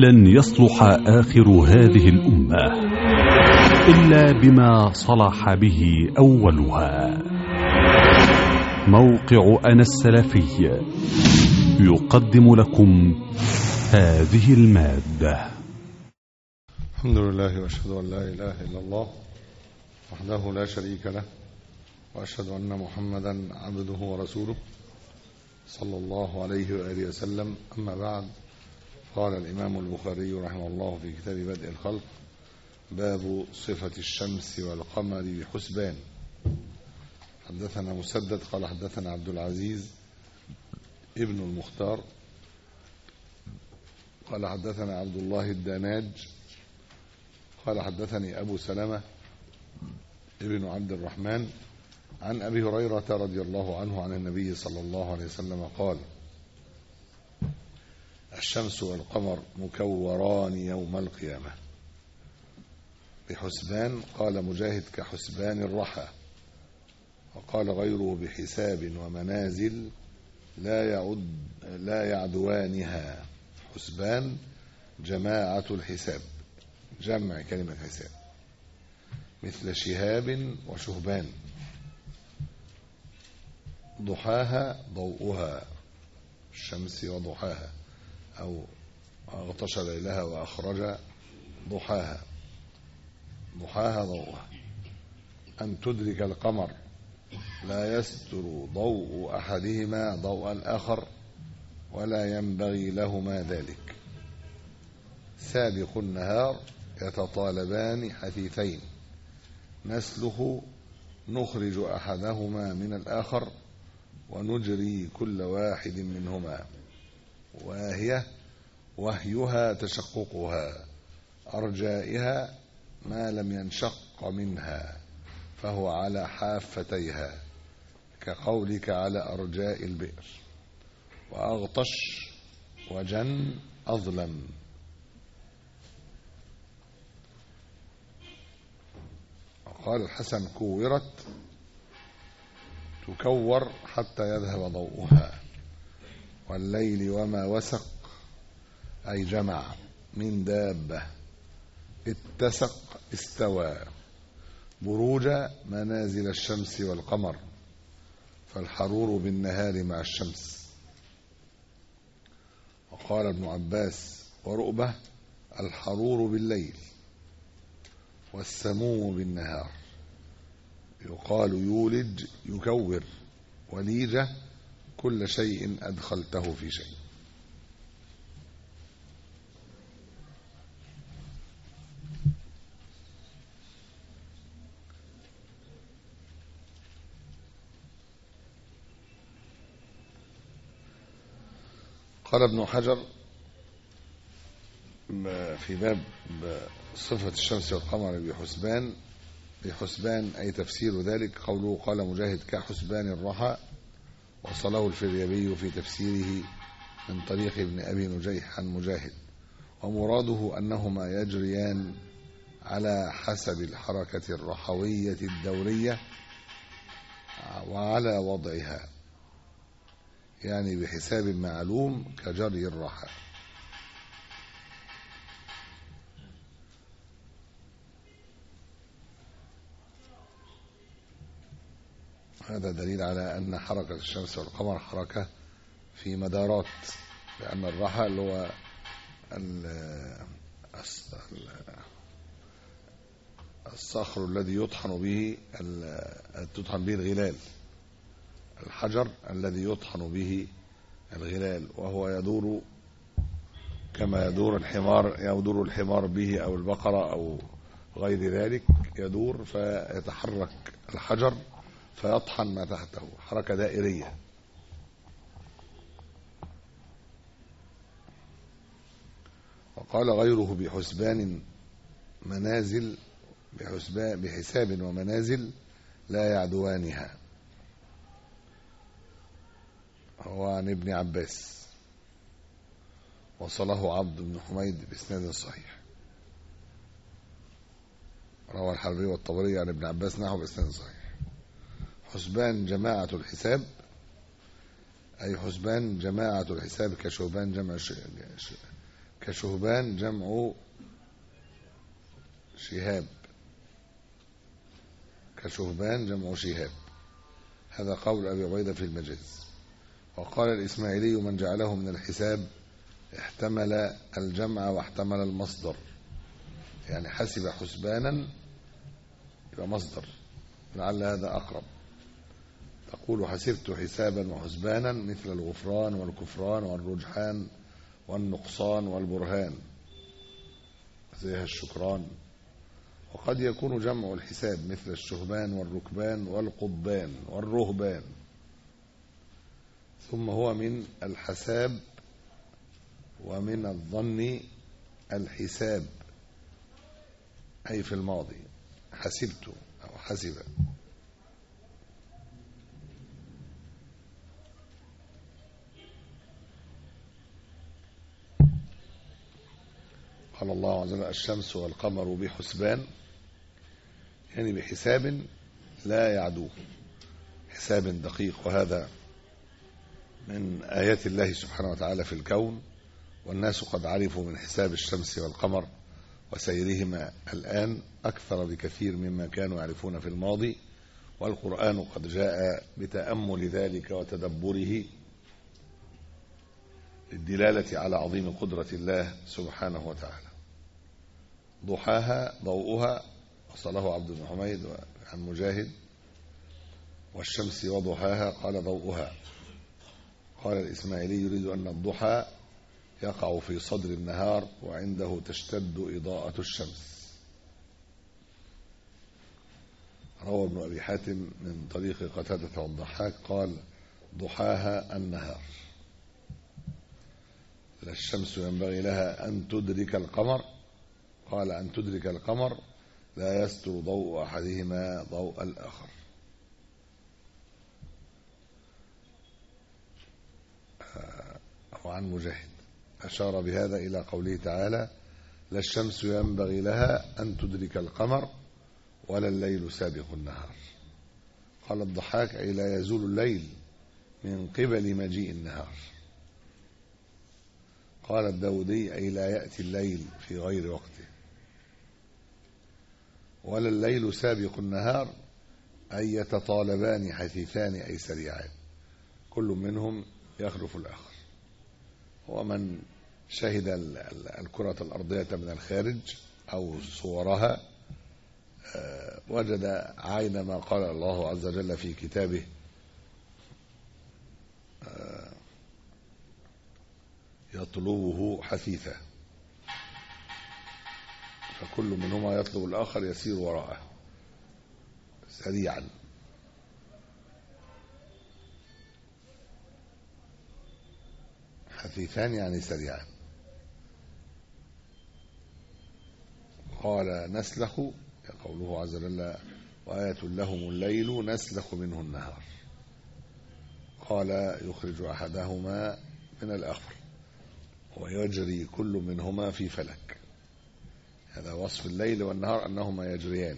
لن يصلح آخر هذه الأمة إلا بما صلح به أولها موقع أنا السلفي يقدم لكم هذه المادة الحمد لله واشهد ان لا اله الا الله وحده لا شريك له واشهد ان محمدا عبده ورسوله صلى الله عليه واله وسلم اما بعد قال الامام البخاري رحمه الله في كتاب بدء الخلق باب صفه الشمس والقمر بحسبان حدثنا مسدد قال حدثنا عبد العزيز ابن المختار قال حدثنا عبد الله الداناج قال حدثني أبو سلمة ابن عبد الرحمن عن أبي هريرة رضي الله عنه عن النبي صلى الله عليه وسلم قال الشمس والقمر مكوران يوم القيامة بحسبان قال مجاهد كحسبان الرحى وقال غيره بحساب ومنازل لا يعد لا يعدوانها حسبان جماعة الحساب جمع كلمة حساب مثل شهاب وشهبان ضحاها ضوءها الشمس وضحاها أو أغطش ليلها وأخرج ضحاها ضحاها ضوءها أن تدرك القمر لا يستر ضوء أحدهما ضوء الآخر ولا ينبغي لهما ذلك سابق النهار يتطالبان حثيثين نسلخ نخرج أحدهما من الآخر ونجري كل واحد منهما واهية وهيها تشققها أرجائها ما لم ينشق منها فهو على حافتيها كقولك على أرجاء البئر وأغطش وجن أظلم قال الحسن كورت تكور حتى يذهب ضوءها والليل وما وسق أي جمع من دابة اتسق استوى بروج منازل الشمس والقمر فالحرور بالنهار مع الشمس وقال ابن عباس ورؤبة الحرور بالليل والسموم بالنهار يقال يولج يكور وليجة كل شيء أدخلته في شيء قال ابن حجر في باب صفة الشمس والقمر بحسبان بحسبان أي تفسير ذلك قوله قال مجاهد كحسبان الرحى وصله الفريابي في تفسيره من طريق ابن أبي نجيح عن مجاهد ومراده أنهما يجريان على حسب الحركة الرحوية الدورية وعلى وضعها يعني بحساب معلوم كجري الرحى هذا دليل على أن حركة الشمس والقمر حركة في مدارات لأن الرحى اللي هو الصخر الذي يطحن به تطحن به الغلال الحجر الذي يطحن به الغلال وهو يدور كما يدور الحمار يدور الحمار به أو البقرة أو غير ذلك يدور فيتحرك الحجر فيطحن ما تحته حركة دائرية وقال غيره بحسبان منازل بحسبان بحساب ومنازل لا يعدوانها هو عن ابن عباس وصله عبد بن حميد بإسناد صحيح روى الحربي والطبري عن ابن عباس نحو بإسناد صحيح حسبان جماعة الحساب أي حسبان جماعة الحساب كشوبان جمع ش... ش... كشهبان جمع شهاب كشهبان جمع شهاب هذا قول أبي عبيدة في المجاز وقال الإسماعيلي من جعله من الحساب احتمل الجمع واحتمل المصدر يعني حسب حسبانا يبقى مصدر لعل هذا أقرب تقول حسبت حسابا وحسبانا مثل الغفران والكفران والرجحان والنقصان والبرهان زيها الشكران وقد يكون جمع الحساب مثل الشهبان والركبان والقضبان والرهبان ثم هو من الحساب ومن الظن الحساب أي في الماضي حسبت أو حسب قال الله عز وجل الشمس والقمر بحسبان يعني بحساب لا يعدوه حساب دقيق وهذا من آيات الله سبحانه وتعالى في الكون والناس قد عرفوا من حساب الشمس والقمر وسيرهما الآن أكثر بكثير مما كانوا يعرفون في الماضي والقرآن قد جاء بتأمل ذلك وتدبره للدلالة على عظيم قدرة الله سبحانه وتعالى ضحاها ضوءها وصله عبد بن حميد عن مجاهد والشمس وضحاها قال ضوءها قال الإسماعيلي يريد أن الضحى يقع في صدر النهار وعنده تشتد إضاءة الشمس روى ابن أبي حاتم من طريق قتادة والضحاك قال ضحاها النهار لا الشمس ينبغي لها أن تدرك القمر قال أن تدرك القمر لا يستر ضوء أحدهما ضوء الآخر وعن مجاهد أشار بهذا إلى قوله تعالى لا الشمس ينبغي لها أن تدرك القمر ولا الليل سابق النهار قال الضحاك أي لا يزول الليل من قبل مجيء النهار قال الداودي أي لا يأتي الليل في غير وقته ولا الليل سابق النهار أي يتطالبان حثيثان أي سريعان كل منهم يخلف الآخر ومن شهد الكرة الأرضية من الخارج أو صورها وجد عين ما قال الله عز وجل في كتابه يطلبه حثيثا فكل منهما يطلب الآخر يسير وراءه سريعا حثيثان يعني سريعان قال نسلخ قوله عز وجل وآية لهم الليل نسلخ منه النهار قال يخرج أحدهما من الآخر ويجري كل منهما في فلك هذا وصف الليل والنهار أنهما يجريان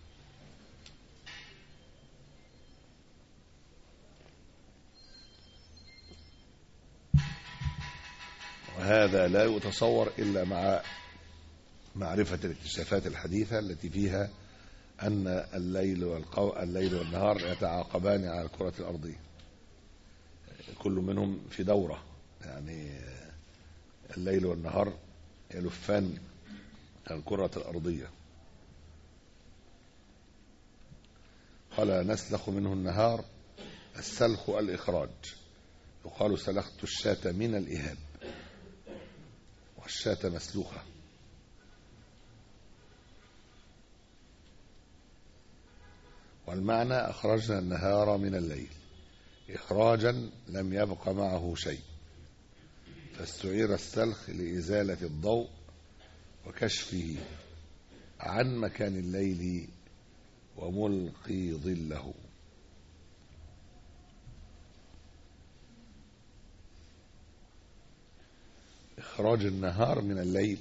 وهذا لا يتصور إلا مع معرفة الاكتشافات الحديثة التي فيها أن الليل والقو... الليل والنهار يتعاقبان على الكرة الأرضية كل منهم في دورة يعني الليل والنهار يلفان الكرة الأرضية قال نسلخ منه النهار السلخ الإخراج يقال سلخت الشاة من الإهاب والشاة مسلوخة والمعنى أخرجنا النهار من الليل إخراجا لم يبق معه شيء فاستعير السلخ لإزالة الضوء وكشفه عن مكان الليل وملقي ظله إخراج النهار من الليل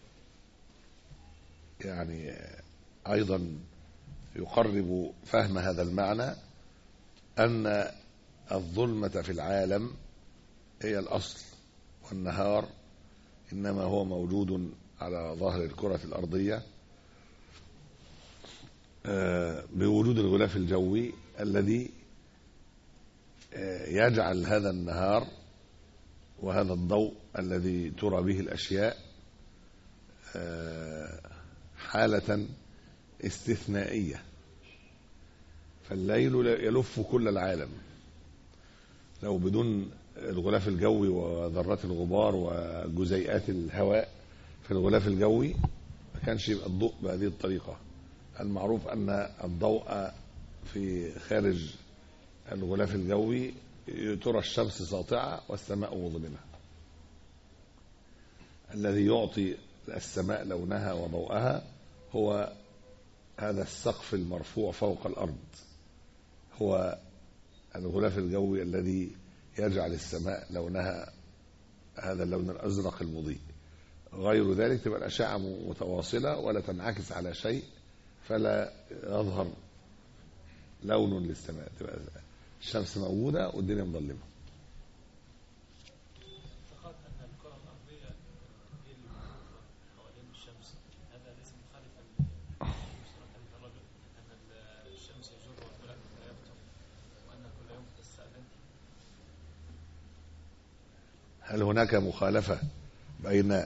يعني أيضا يقرب فهم هذا المعنى أن الظلمة في العالم هي الأصل والنهار إنما هو موجود على ظهر الكرة الأرضية آه، بوجود الغلاف الجوي الذي آه، يجعل هذا النهار وهذا الضوء الذي ترى به الأشياء آه، حالة استثنائية فالليل يلف كل العالم لو بدون الغلاف الجوي وذرات الغبار وجزيئات الهواء في الغلاف الجوي ما كانش يبقى الضوء بهذه الطريقة المعروف أن الضوء في خارج الغلاف الجوي ترى الشمس ساطعة والسماء مظلمة الذي يعطي السماء لونها وضوءها هو هذا السقف المرفوع فوق الأرض هو الغلاف الجوي الذي يجعل السماء لونها هذا اللون الأزرق المضيء غير ذلك تبقى الأشعة متواصلة ولا تنعكس على شيء فلا يظهر لون للسماء تبقى الشمس موجودة والدنيا مظلمة اعتقاد أن الكرة الأرضية هي اللي بتدور حوالين الشمس هذا ليس مخالفا لمشترك الرجل أن الشمس يجر والفلك لا يبطل وأن كل يوم تستأذن هل هناك مخالفة بين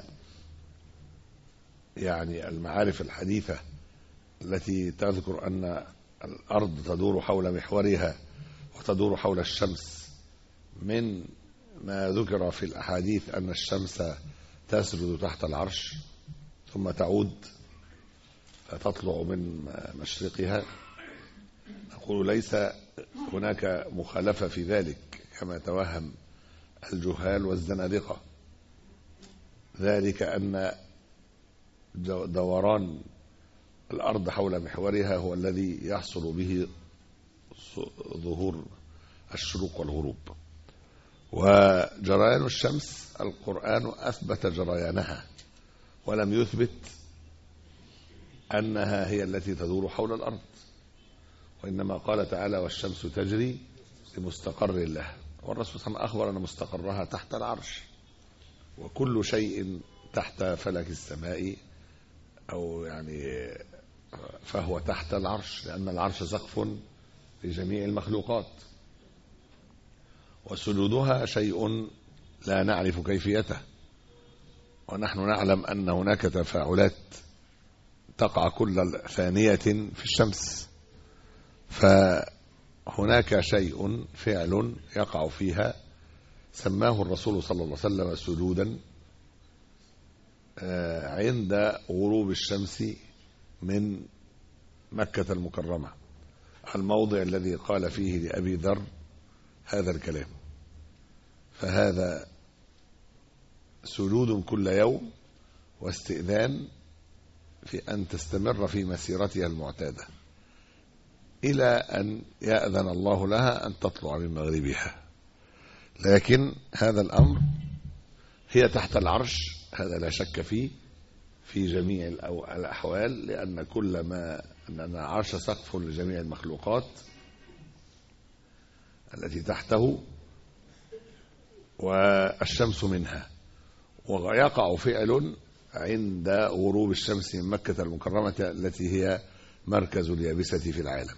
يعني المعارف الحديثة التي تذكر أن الأرض تدور حول محورها وتدور حول الشمس من ما ذكر في الأحاديث أن الشمس تسرد تحت العرش ثم تعود فتطلع من مشرقها نقول ليس هناك مخالفة في ذلك كما توهم الجهال والزنادقة ذلك أن دوران الأرض حول محورها هو الذي يحصل به ظهور الشروق والغروب وجريان الشمس القرآن أثبت جريانها ولم يثبت أنها هي التي تدور حول الأرض وإنما قال تعالى والشمس تجري لمستقر لها والرسول صلى الله عليه وسلم أخبر أن مستقرها تحت العرش وكل شيء تحت فلك السماء أو يعني فهو تحت العرش لأن العرش سقف لجميع المخلوقات وسجودها شيء لا نعرف كيفيته ونحن نعلم أن هناك تفاعلات تقع كل ثانية في الشمس فهناك شيء فعل يقع فيها سماه الرسول صلى الله عليه وسلم سجودا عند غروب الشمس من مكة المكرمة الموضع الذي قال فيه لأبي ذر هذا الكلام فهذا سجود كل يوم واستئذان في أن تستمر في مسيرتها المعتادة إلى أن يأذن الله لها أن تطلع من مغربها لكن هذا الأمر هي تحت العرش هذا لا شك فيه في جميع الأحوال لأن كل ما أن عرش سقف لجميع المخلوقات التي تحته والشمس منها ويقع فعل عند غروب الشمس من مكة المكرمة التي هي مركز اليابسة في العالم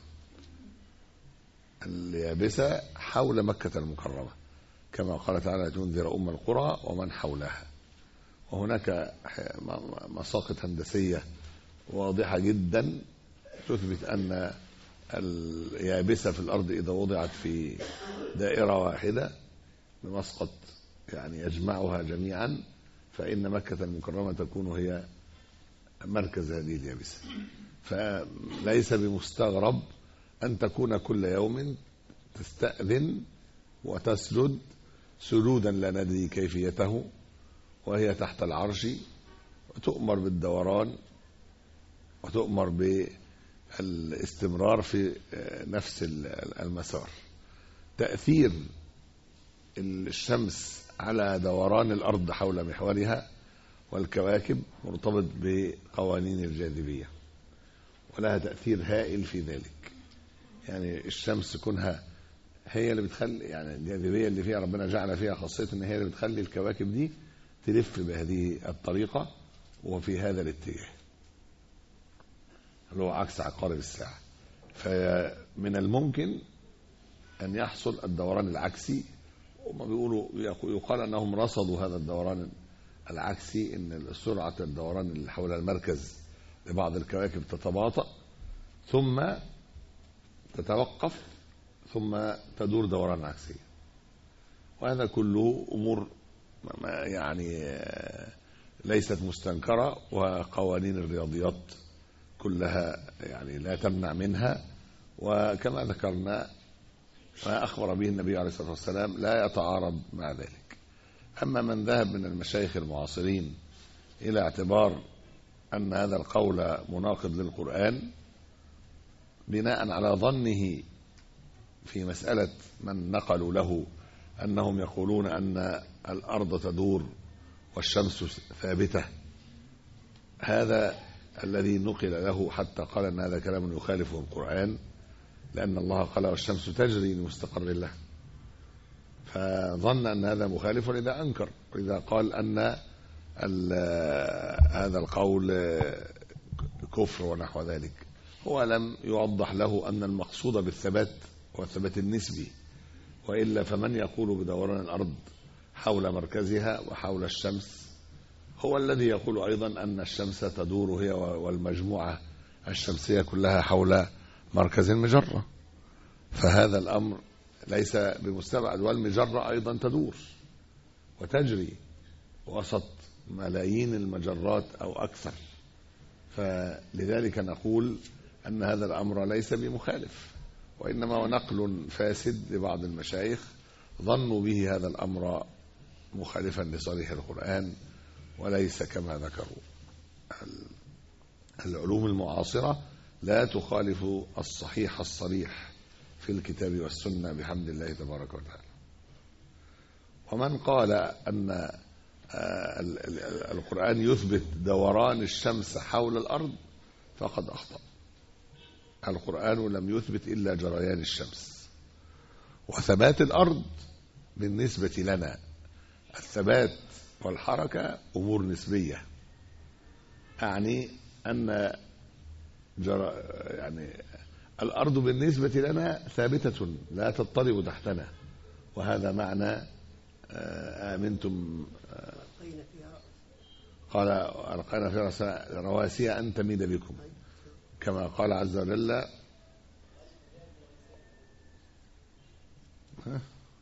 اليابسة حول مكة المكرمة كما قال تعالى تنذر أم القرى ومن حولها وهناك مساقط هندسية واضحة جدا تثبت أن اليابسة في الأرض إذا وضعت في دائرة واحدة بمسقط يعني يجمعها جميعا فإن مكة المكرمة تكون هي مركز هذه اليابسة فليس بمستغرب أن تكون كل يوم تستأذن وتسجد سجودا لا ندري كيفيته وهي تحت العرش وتؤمر بالدوران وتؤمر بالاستمرار في نفس المسار تأثير الشمس على دوران الأرض حول محورها والكواكب مرتبط بقوانين الجاذبية ولها تأثير هائل في ذلك يعني الشمس كونها هي اللي بتخلي يعني الجاذبية اللي فيها ربنا جعل فيها خاصية ان هي اللي بتخلي الكواكب دي تلف بهذه الطريقة وفي هذا الاتجاه اللي هو عكس عقارب الساعة فمن الممكن أن يحصل الدوران العكسي وما بيقولوا يقال أنهم رصدوا هذا الدوران العكسي أن سرعة الدوران اللي حول المركز لبعض الكواكب تتباطأ ثم تتوقف ثم تدور دوران عكسيا وهذا كله أمور ما- يعني آه، ليست مستنكرة وقوانين الرياضيات كلها يعني لا تمنع منها وكما ذكرنا ما أخبر به النبي عليه الصلاة والسلام لا يتعارض مع ذلك أما من ذهب من المشايخ المعاصرين إلى اعتبار أن هذا القول مناقض للقرآن بناء على ظنه في مسألة من نقلوا له أنهم يقولون أن الأرض تدور والشمس ثابتة هذا الذي نقل له حتى قال أن هذا كلام يخالف القرآن لأن الله قال والشمس تجري لمستقر له فظن أن هذا مخالف لذا أنكر إذا قال أن ال- هذا القول كفر ونحو ذلك هو لم يوضح له أن المقصود بالثبات هو الثبات النسبي وإلا فمن يقول بدوران الأرض حول مركزها وحول الشمس هو الذي يقول أيضا أن الشمس تدور هي والمجموعة الشمسية كلها حول مركز المجرة فهذا الأمر ليس بمستبعد والمجرة أيضا تدور وتجري وسط ملايين المجرات أو أكثر فلذلك نقول أن هذا الأمر ليس بمخالف وإنما هو نقل فاسد لبعض المشايخ ظنوا به هذا الأمر مخالفا لصريح القرآن وليس كما ذكروا ال- العلوم المعاصرة لا تخالف الصحيح الصريح في الكتاب والسنة بحمد الله تبارك وتعالى ومن قال أن آه، ال- ال- القرآن يثبت دوران الشمس حول الأرض فقد أخطأ القرآن لم يثبت إلا جريان الشمس وثبات الأرض بالنسبة لنا الثبات والحركة أمور نسبية أعني أن جر... يعني الأرض بالنسبة لنا ثابتة لا تضطرب تحتنا وهذا معنى آه، آمنتم آه، قال ألقينا في رأس- رواسي أن تميد بكم كما قال عز وجل ها؟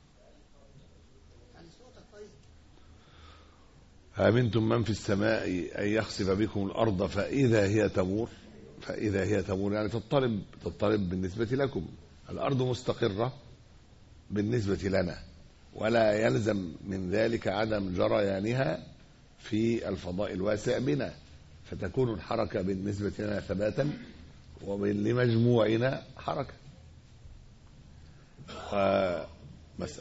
أمنتم من في السماء أن يخسف بكم الأرض فإذا هي تمور فإذا هي تمور يعني تضطرب تضطرب بالنسبة لكم الأرض مستقرة بالنسبة لنا ولا يلزم من ذلك عدم جريانها في الفضاء الواسع بنا فتكون الحركة بالنسبة لنا ثباتا ولمجموعنا حركة ومس...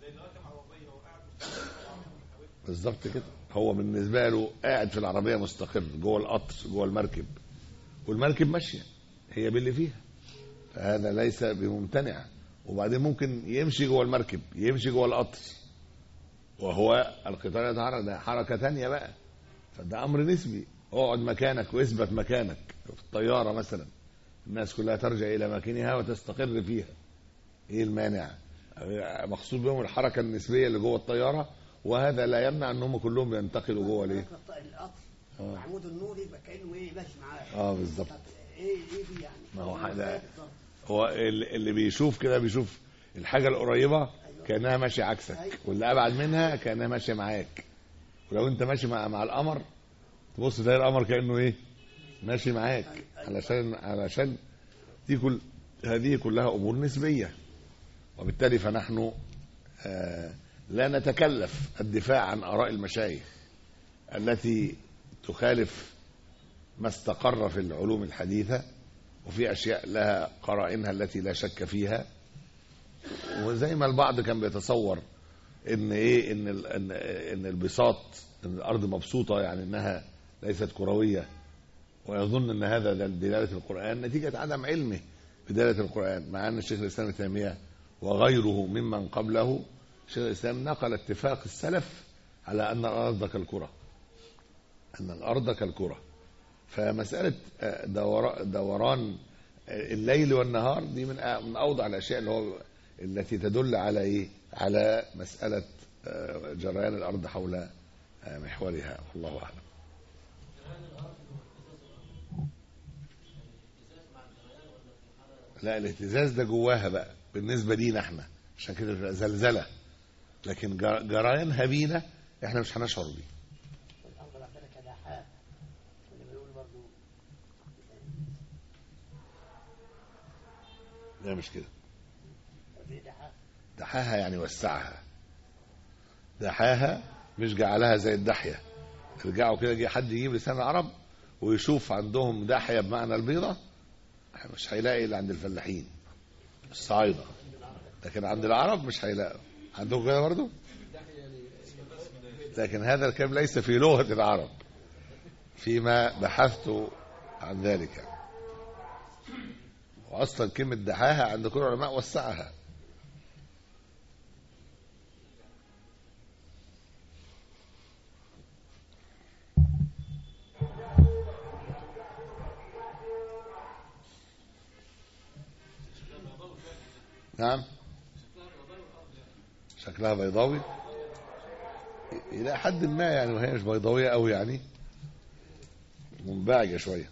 بالظبط كده هو بالنسبة له قاعد في العربية مستقر جوه القطر جوه المركب والمركب ماشية هي باللي فيها فهذا ليس بممتنع وبعدين ممكن يمشي جوه المركب يمشي جوه القطر وهو القطار يتحرك ده حركة تانية بقى فده أمر نسبي اقعد مكانك واثبت مكانك في الطيارة مثلا الناس كلها ترجع إلى مكانها وتستقر فيها إيه المانع مقصود بهم الحركة النسبية اللي جوه الطيارة وهذا لا يمنع ان هم كلهم ينتقلوا جوه ليه القطر آه. محمود النور يبقى كانه ايه ماشي معاه اه بالظبط طب ايه ايه دي يعني ما هو حاجة- بالظبط. هو ال- اللي بيشوف كده بيشوف الحاجة القريبة كأنها ماشية عكسك واللي أبعد منها كأنها ماشية معاك ولو أنت ماشي مع, مع القمر تبص تلاقي القمر كأنه إيه ماشي معاك علشان علشان دي كل هذه كلها أمور نسبية وبالتالي فنحن آه لا نتكلف الدفاع عن آراء المشايخ التي تخالف ما استقر في العلوم الحديثة وفي أشياء لها قرائنها التي لا شك فيها وزي ما البعض كان بيتصور ان ايه ان ال- ان, إن البساط ان الارض مبسوطه يعني انها ليست كرويه ويظن ان هذا دل- دلاله القران نتيجه عدم علمه بدلاله القران مع ان الشيخ الاسلام ابن تيميه وغيره ممن قبله شيخ الاسلام نقل اتفاق السلف على أن الأرض كالكرة أن الأرض كالكرة فمسألة آه، دورا- دوران آه، الليل والنهار دي من آه، من أوضع الأشياء اللي هو التي تدل على إيه؟ على مسألة آه، جريان الأرض حول آه، محورها والله أعلم لا الاهتزاز ده جواها بقى بالنسبة لينا احنا عشان كده بتبقى زلزلة لكن جر- جريانها بينا احنا مش هنشعر بيه والأرض ربنا كدحاء كنا بنقول برضو لا مش كده في دحاء دحاها يعني وسعها دحاها مش جعلها زي الدحية ارجعوا كده جه حد يجيب لسان العرب ويشوف عندهم داحية بمعنى البيضة مش هيلاقي اللي عند الفلاحين الصعايدة لكن عند العرب مش هيلاقوا عندهم كده برضه لكن هذا الكلام ليس في لغة العرب فيما بحثت عن ذلك وأصلا كلمة دحاها عند كل العلماء وسعها نعم شكلها بيضاوي إلى حد ما يعني وهي مش بيضاوية أوي يعني منبعجة شوية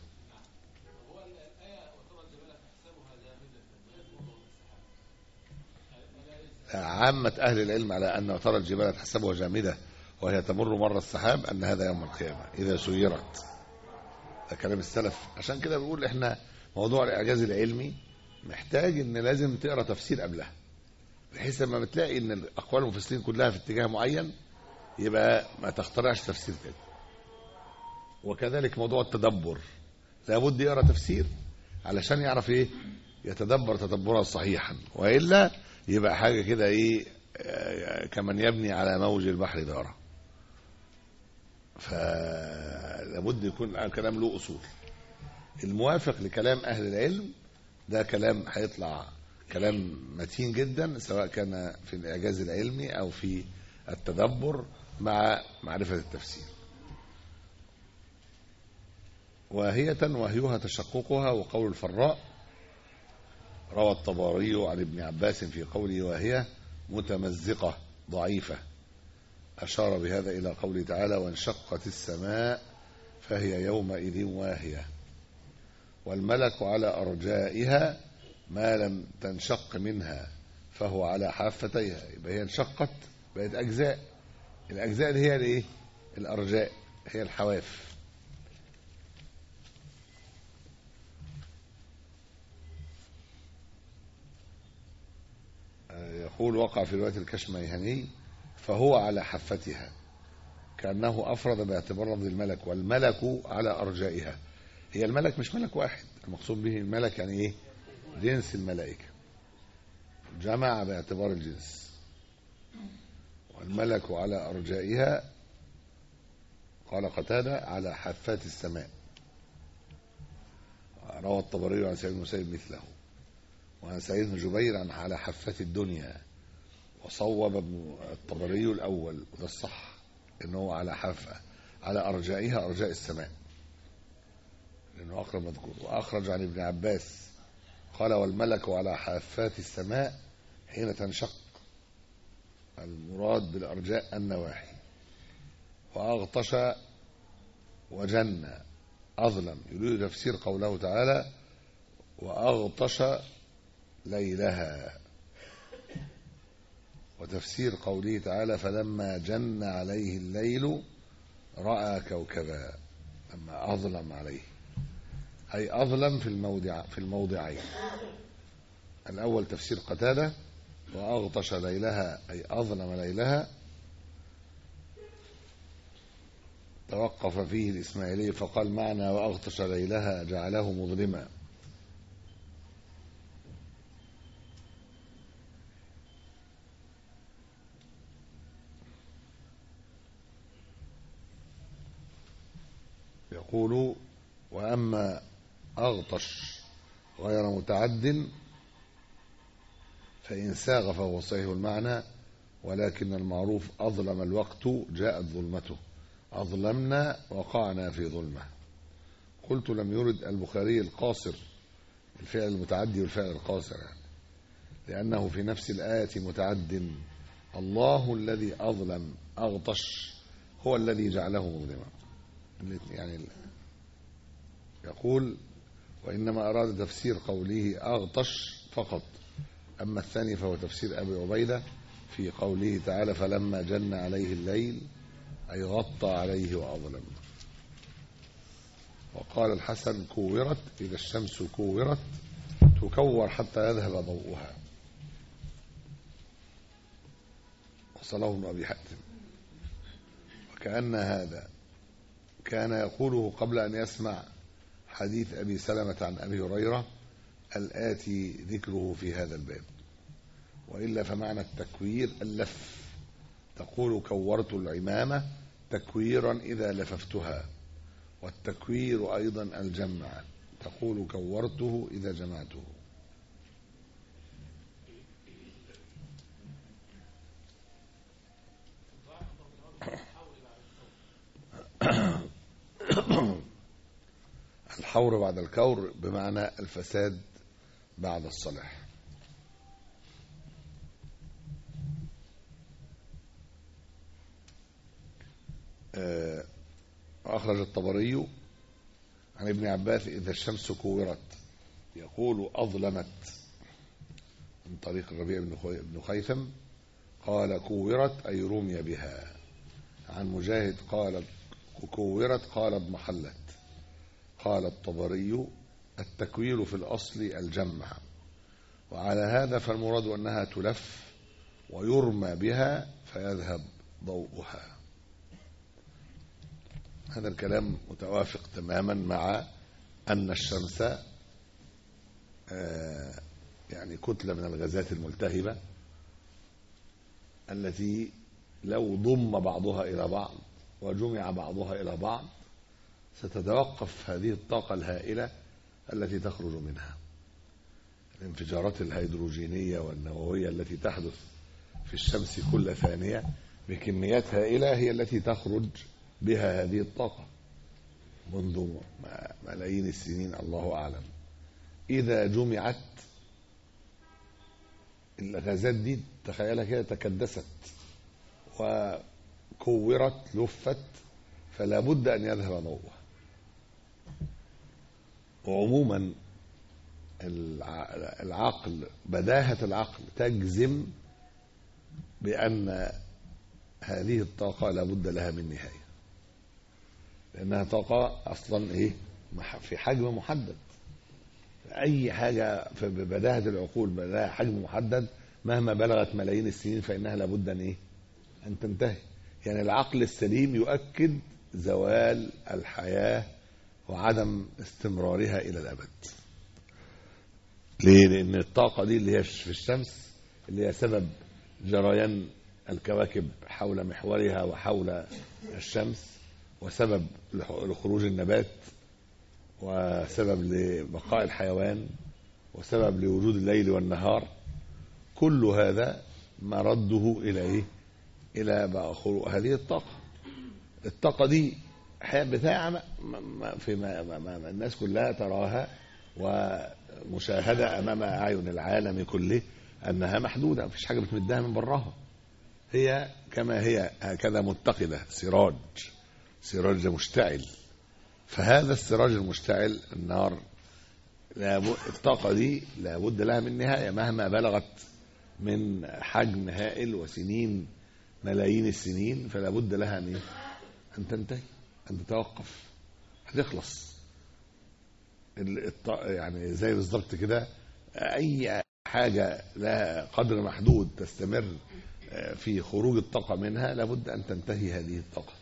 عامة أهل العلم على أن ترى الجبال تحسبها جامدة وهي تمر مر السحاب أن هذا يوم القيامة إذا سيرت ده كلام السلف عشان كده بيقول إحنا موضوع الإعجاز العلمي محتاج إن لازم تقرأ تفسير قبلها بحيث لما بتلاقي إن الأقوال المفسرين كلها في اتجاه معين يبقى ما تخترعش تفسير تاني وكذلك موضوع التدبر لابد يقرأ تفسير علشان يعرف إيه يتدبر تدبرا صحيحا وإلا يبقى حاجة كده إيه آه، كمن يبني على موج البحر دارا فلابد يكون كلام له أصول الموافق لكلام أهل العلم ده كلام هيطلع كلام متين جدا سواء كان في الإعجاز العلمي أو في التدبر مع معرفة التفسير واهية وهيها تشققها وقول الفراء روى الطبري عن ابن عباس في قوله وهي متمزقة ضعيفة أشار بهذا إلى قوله تعالى وانشقت السماء فهي يومئذ واهية والملك على أرجائها ما لم تنشق منها فهو على حافتيها يبقى هي انشقت بقت أجزاء الأجزاء اللي هي الإيه؟ الأرجاء هي الحواف يقول وقع في رواية الكشميهني فهو على حفتها كأنه أفرد باعتبار لفظ الملك والملك على أرجائها هي الملك مش ملك واحد المقصود به الملك يعني إيه جنس الملائكة جمع باعتبار الجنس والملك على أرجائها قال قتادة على حافات السماء روى الطبري عن سعيد بن المسيب مثله وعن سعيد بن جبير عن على حافة الدنيا وصوب ابن الطبري الأول وده الصح إنه هو على حافة على أرجائها أرجاء السماء لأنه أقرب مذكور وأخرج عن ابن عباس قال والملك على حافات السماء حين تنشق المراد بالأرجاء النواحي وأغطش وجن أظلم يريد تفسير قوله تعالى وأغطش ليلها وتفسير قوله تعالى فلما جن عليه الليل رأى كوكبا لما أظلم عليه أي أظلم في الموضع في الموضعين الأول تفسير قتادة وأغطش ليلها أي أظلم ليلها توقف فيه الإسماعيلي فقال معنى وأغطش ليلها جعله مظلما يقول وأما أغطش غير متعد فإن ساغ فهو صحيح المعنى ولكن المعروف أظلم الوقت جاءت ظلمته أظلمنا وقعنا في ظلمة قلت لم يرد البخاري القاصر الفعل المتعدي والفعل القاصر يعني لأنه في نفس الآية متعد الله الذي أظلم أغطش هو الذي جعله مظلما يعني يقول وإنما أراد تفسير قوله أغطش فقط أما الثاني فهو تفسير أبي عبيدة في قوله تعالى فلما جن عليه الليل أي غطى عليه وأظلم وقال الحسن كورت إذا الشمس كورت تكور حتى يذهب ضوءها وصله ابن أبي حاتم وكأن هذا كان يقوله قبل أن يسمع حديث أبي سلمة عن أبي هريرة الآتي ذكره في هذا الباب وإلا فمعنى التكوير اللف تقول كورت العمامة تكويرا إذا لففتها والتكوير أيضا الجمع تقول كورته إذا جمعته الحور بعد الكور بمعنى الفساد بعد الصلاح آه، أخرج الطبري عن ابن عباس إذا الشمس كورت يقول أظلمت من طريق الربيع بن خوي- بن خيثم قال كورت أي رمي بها عن مجاهد قال كورت قال اضمحلت قال الطبري التكوير في الأصل الجمع وعلى هذا فالمراد أنها تلف ويرمى بها فيذهب ضوءها هذا الكلام متوافق تماما مع أن الشمس آه، يعني كتلة من الغازات الملتهبة التي لو ضم بعضها إلى بعض وجمع بعضها إلى بعض ستتوقف هذه الطاقة الهائلة التي تخرج منها الانفجارات الهيدروجينية والنووية التي تحدث في الشمس كل ثانية بكميات هائلة هي التي تخرج بها هذه الطاقة منذ م- ملايين السنين الله أعلم إذا جمعت الغازات دي تخيلها كده تكدست وكورت لفت فلا بد أن يذهب ضوءها وعموما الع- العقل بداهة العقل تجزم بأن هذه الطاقة لا بد لها من نهاية لأنها طاقة أصلا إيه مح- في حجم محدد أي حاجة في بداهة العقول لها حجم محدد مهما بلغت ملايين السنين فإنها لابد أن إيه أن تنتهي يعني العقل السليم يؤكد زوال الحياة وعدم استمرارها إلى الأبد ليه؟ لأن الطاقة دي اللي هي في الشمس اللي هي سبب جريان الكواكب حول محورها وحول الشمس وسبب لح- لخروج النبات وسبب لبقاء الحيوان وسبب لوجود الليل والنهار كل هذا مرده إلى إيه؟ إلى بقى خلو- هذه الطاقة الطاقة دي حياة بتاع ما ما في ما ما ما الناس كلها تراها ومشاهدة أمام أعين العالم كله أنها محدودة مفيش حاجة بتمدها من براها هي كما هي هكذا متقدة سراج سراج مشتعل فهذا السراج المشتعل النار لاب- الطاقة دي لابد لها من نهاية مهما بلغت من حجم هائل وسنين ملايين السنين فلا بد لها من أن تنتهي أن تتوقف هتخلص ال- الط- يعني زي بالظبط كده أي حاجة لها قدر محدود تستمر آه، في خروج الطاقة منها لابد أن تنتهي هذه الطاقة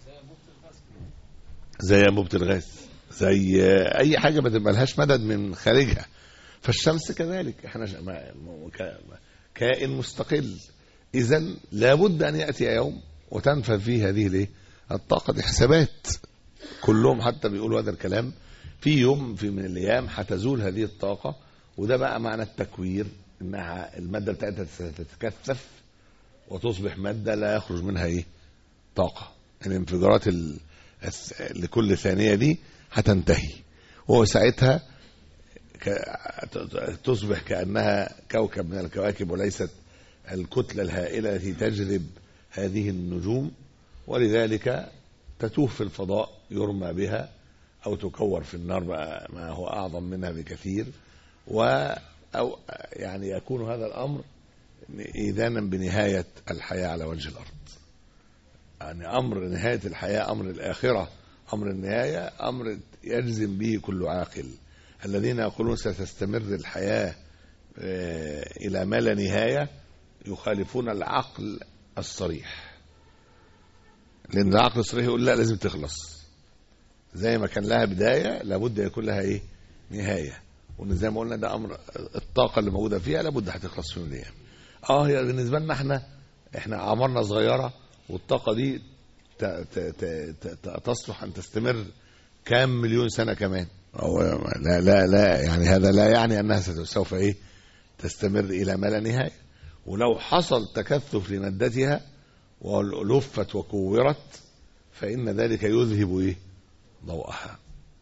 زي أنبوبة الغاز زي آه، أي حاجة ما تبقى لهاش مدد من خارجها فالشمس كذلك احنا ش- ما- م- ك- كائن مستقل إذا لابد أن يأتي يوم وتنفذ فيه هذه الايه؟ الطاقة دي حسابات كلهم حتى بيقولوا هذا الكلام في يوم في من الايام هتزول هذه الطاقه وده بقى معنى التكوير انها الماده بتاعتها ستتكثف وتصبح مادة لا يخرج منها ايه طاقة الانفجارات ال... الس- لكل ثانية دي هتنتهي وهو ساعتها ك... ت- تصبح كأنها كوكب من الكواكب وليست الكتلة الهائلة التي تجذب هذه النجوم ولذلك تتوه في الفضاء يرمى بها أو تكور في النار بقى ما هو أعظم منها بكثير و أو يعني يكون هذا الأمر إيذانا بنهاية الحياة على وجه الأرض يعني أمر نهاية الحياة أمر الآخرة أمر النهاية أمر يجزم به كل عاقل الذين يقولون ستستمر الحياة آه، إلى ما لا نهاية يخالفون العقل الصريح لأن العقل الصريح يقول لا لازم تخلص زي ما كان لها بداية لابد يكون لها إيه نهاية وإن زي ما قلنا ده أمر الطاقة اللي موجودة فيها لابد هتخلص في يوم من الأيام اه هي بالنسبة لنا احنا احنا أعمارنا صغيرة والطاقة دي ت- ت- ت- ت- ت- تصلح أن تستمر كام مليون سنة كمان أو لا لا لا يعني هذا لا يعني أنها ست- سوف إيه تستمر إلى ما لا نهاية ولو حصل تكثف لمادتها ولفت وكورت فإن ذلك يذهب إيه ضوءها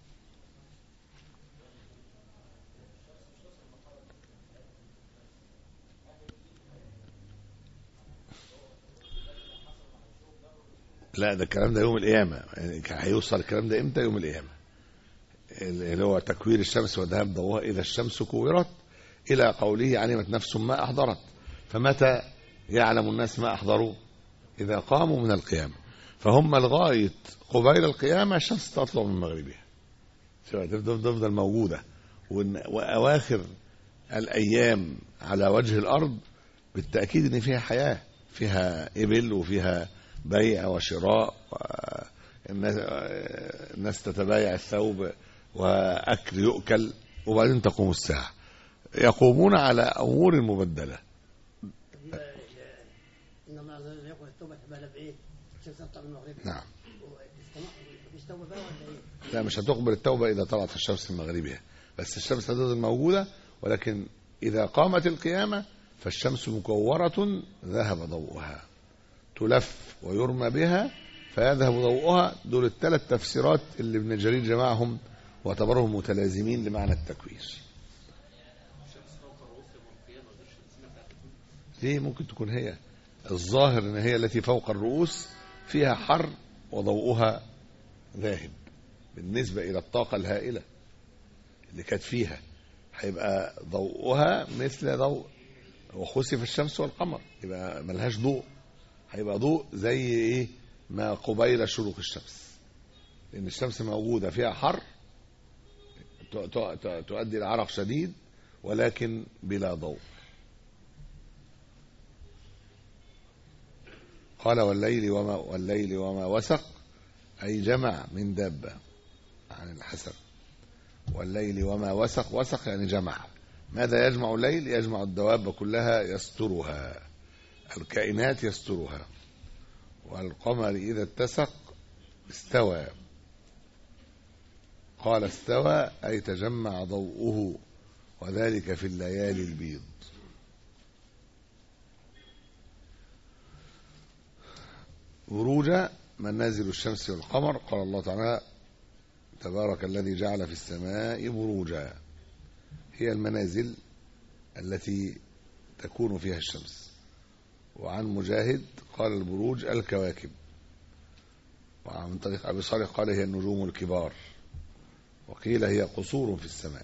لا ده الكلام ده يوم القيامة يعني هيوصل الكلام ده امتى يوم القيامة اللي هو تكوير الشمس وذهاب ضوءها إذا الشمس كورت إلى قوله علمت نفس ما أحضرت فمتى يعلم الناس ما أحضروا إذا قاموا من القيامة فهم لغاية قبيل القيامة الشمس تطلع من مغربها تفضل تفضل موجودة وإن- وأواخر الأيام على وجه الأرض بالتأكيد إن فيها حياة فيها إبل وفيها بيع وشراء الناس, الناس تتبايع الثوب وأكل يؤكل وبعدين تقوم الساعة يقومون على أمور مبدلة ان الله عز وجل يقول التوبه تبقى بايه؟ الشمس تطلع من المغرب نعم مفيش توبه بقى ولا ايه؟ لا مش هتقبل التوبة إذا طلعت الشمس من مغربها بس الشمس هتفضل موجودة ولكن إذا قامت القيامة فالشمس مكورة ذهب ضوءها تلف ويرمى بها فيذهب ضوءها دول الثلاث تفسيرات اللي ابن جرير جمعهم واعتبرهم متلازمين لمعنى التكوير ليه ممكن تكون هي الظاهر ان هي التي فوق الرؤوس فيها حر وضوءها ذاهب بالنسبة إلى الطاقة الهائلة اللي كانت فيها هيبقى ضوءها مثل ضوء وخسف الشمس والقمر يبقى ملهاش ضوء هيبقى ضوء زي ايه ما قبيل شروق الشمس لأن الشمس موجودة فيها حر ت- ت- ت- تؤدي إلى عرق شديد ولكن بلا ضوء قال والليل وما والليل وما وسق أي جمع من دابة عن الحسن والليل وما وسق وسق يعني جمع ماذا يجمع الليل يجمع الدواب كلها يسترها الكائنات يسترها والقمر إذا اتسق استوى قال استوى أي تجمع ضوءه وذلك في الليالي البيض بروج منازل الشمس والقمر قال الله تعالى تبارك الذي جعل في السماء بروجا هي المنازل التي تكون فيها الشمس وعن مجاهد قال البروج الكواكب وعن طريق أبي صالح قال هي النجوم الكبار وقيل هي قصور في السماء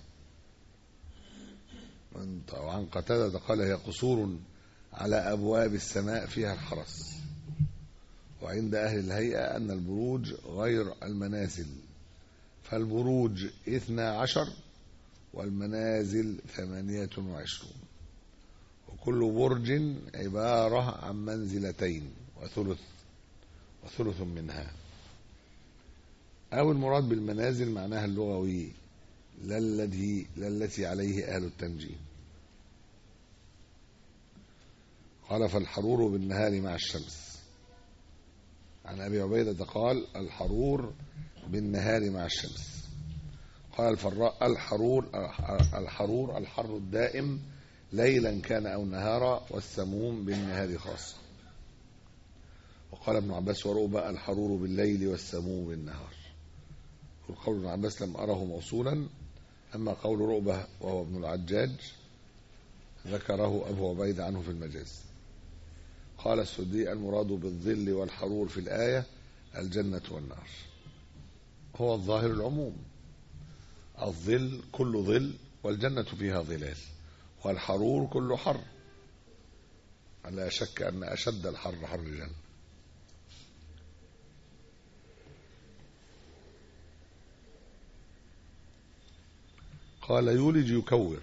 وعن قتادة قال هي قصور على أبواب السماء فيها الحرس وعند أهل الهيئة أن البروج غير المنازل فالبروج اثنا عشر والمنازل ثمانية وعشرون وكل برج عبارة عن منزلتين وثلث وثلث منها أو المراد بالمنازل معناها اللغوي لا الذي لا التي عليه أهل التنجيم قال فالحرور بالنهار مع الشمس عن أبي عبيدة قال الحرور بالنهار مع الشمس قال الفراء الحرور الحرور الحر الدائم ليلا كان أو نهارا والسموم بالنهار خاصة وقال ابن عباس ورؤبة الحرور بالليل والسموم بالنهار والقول ابن عباس لم أره موصولا أما قول رؤبة وهو ابن العجاج ذكره أبو عبيد عنه في المجاز قال السدي المراد بالظل والحرور في الآية الجنة والنار هو الظاهر العموم الظل كل ظل والجنة فيها ظلال والحرور كل حر لا شك أن أشد الحر حر الجنة قال يولج يكور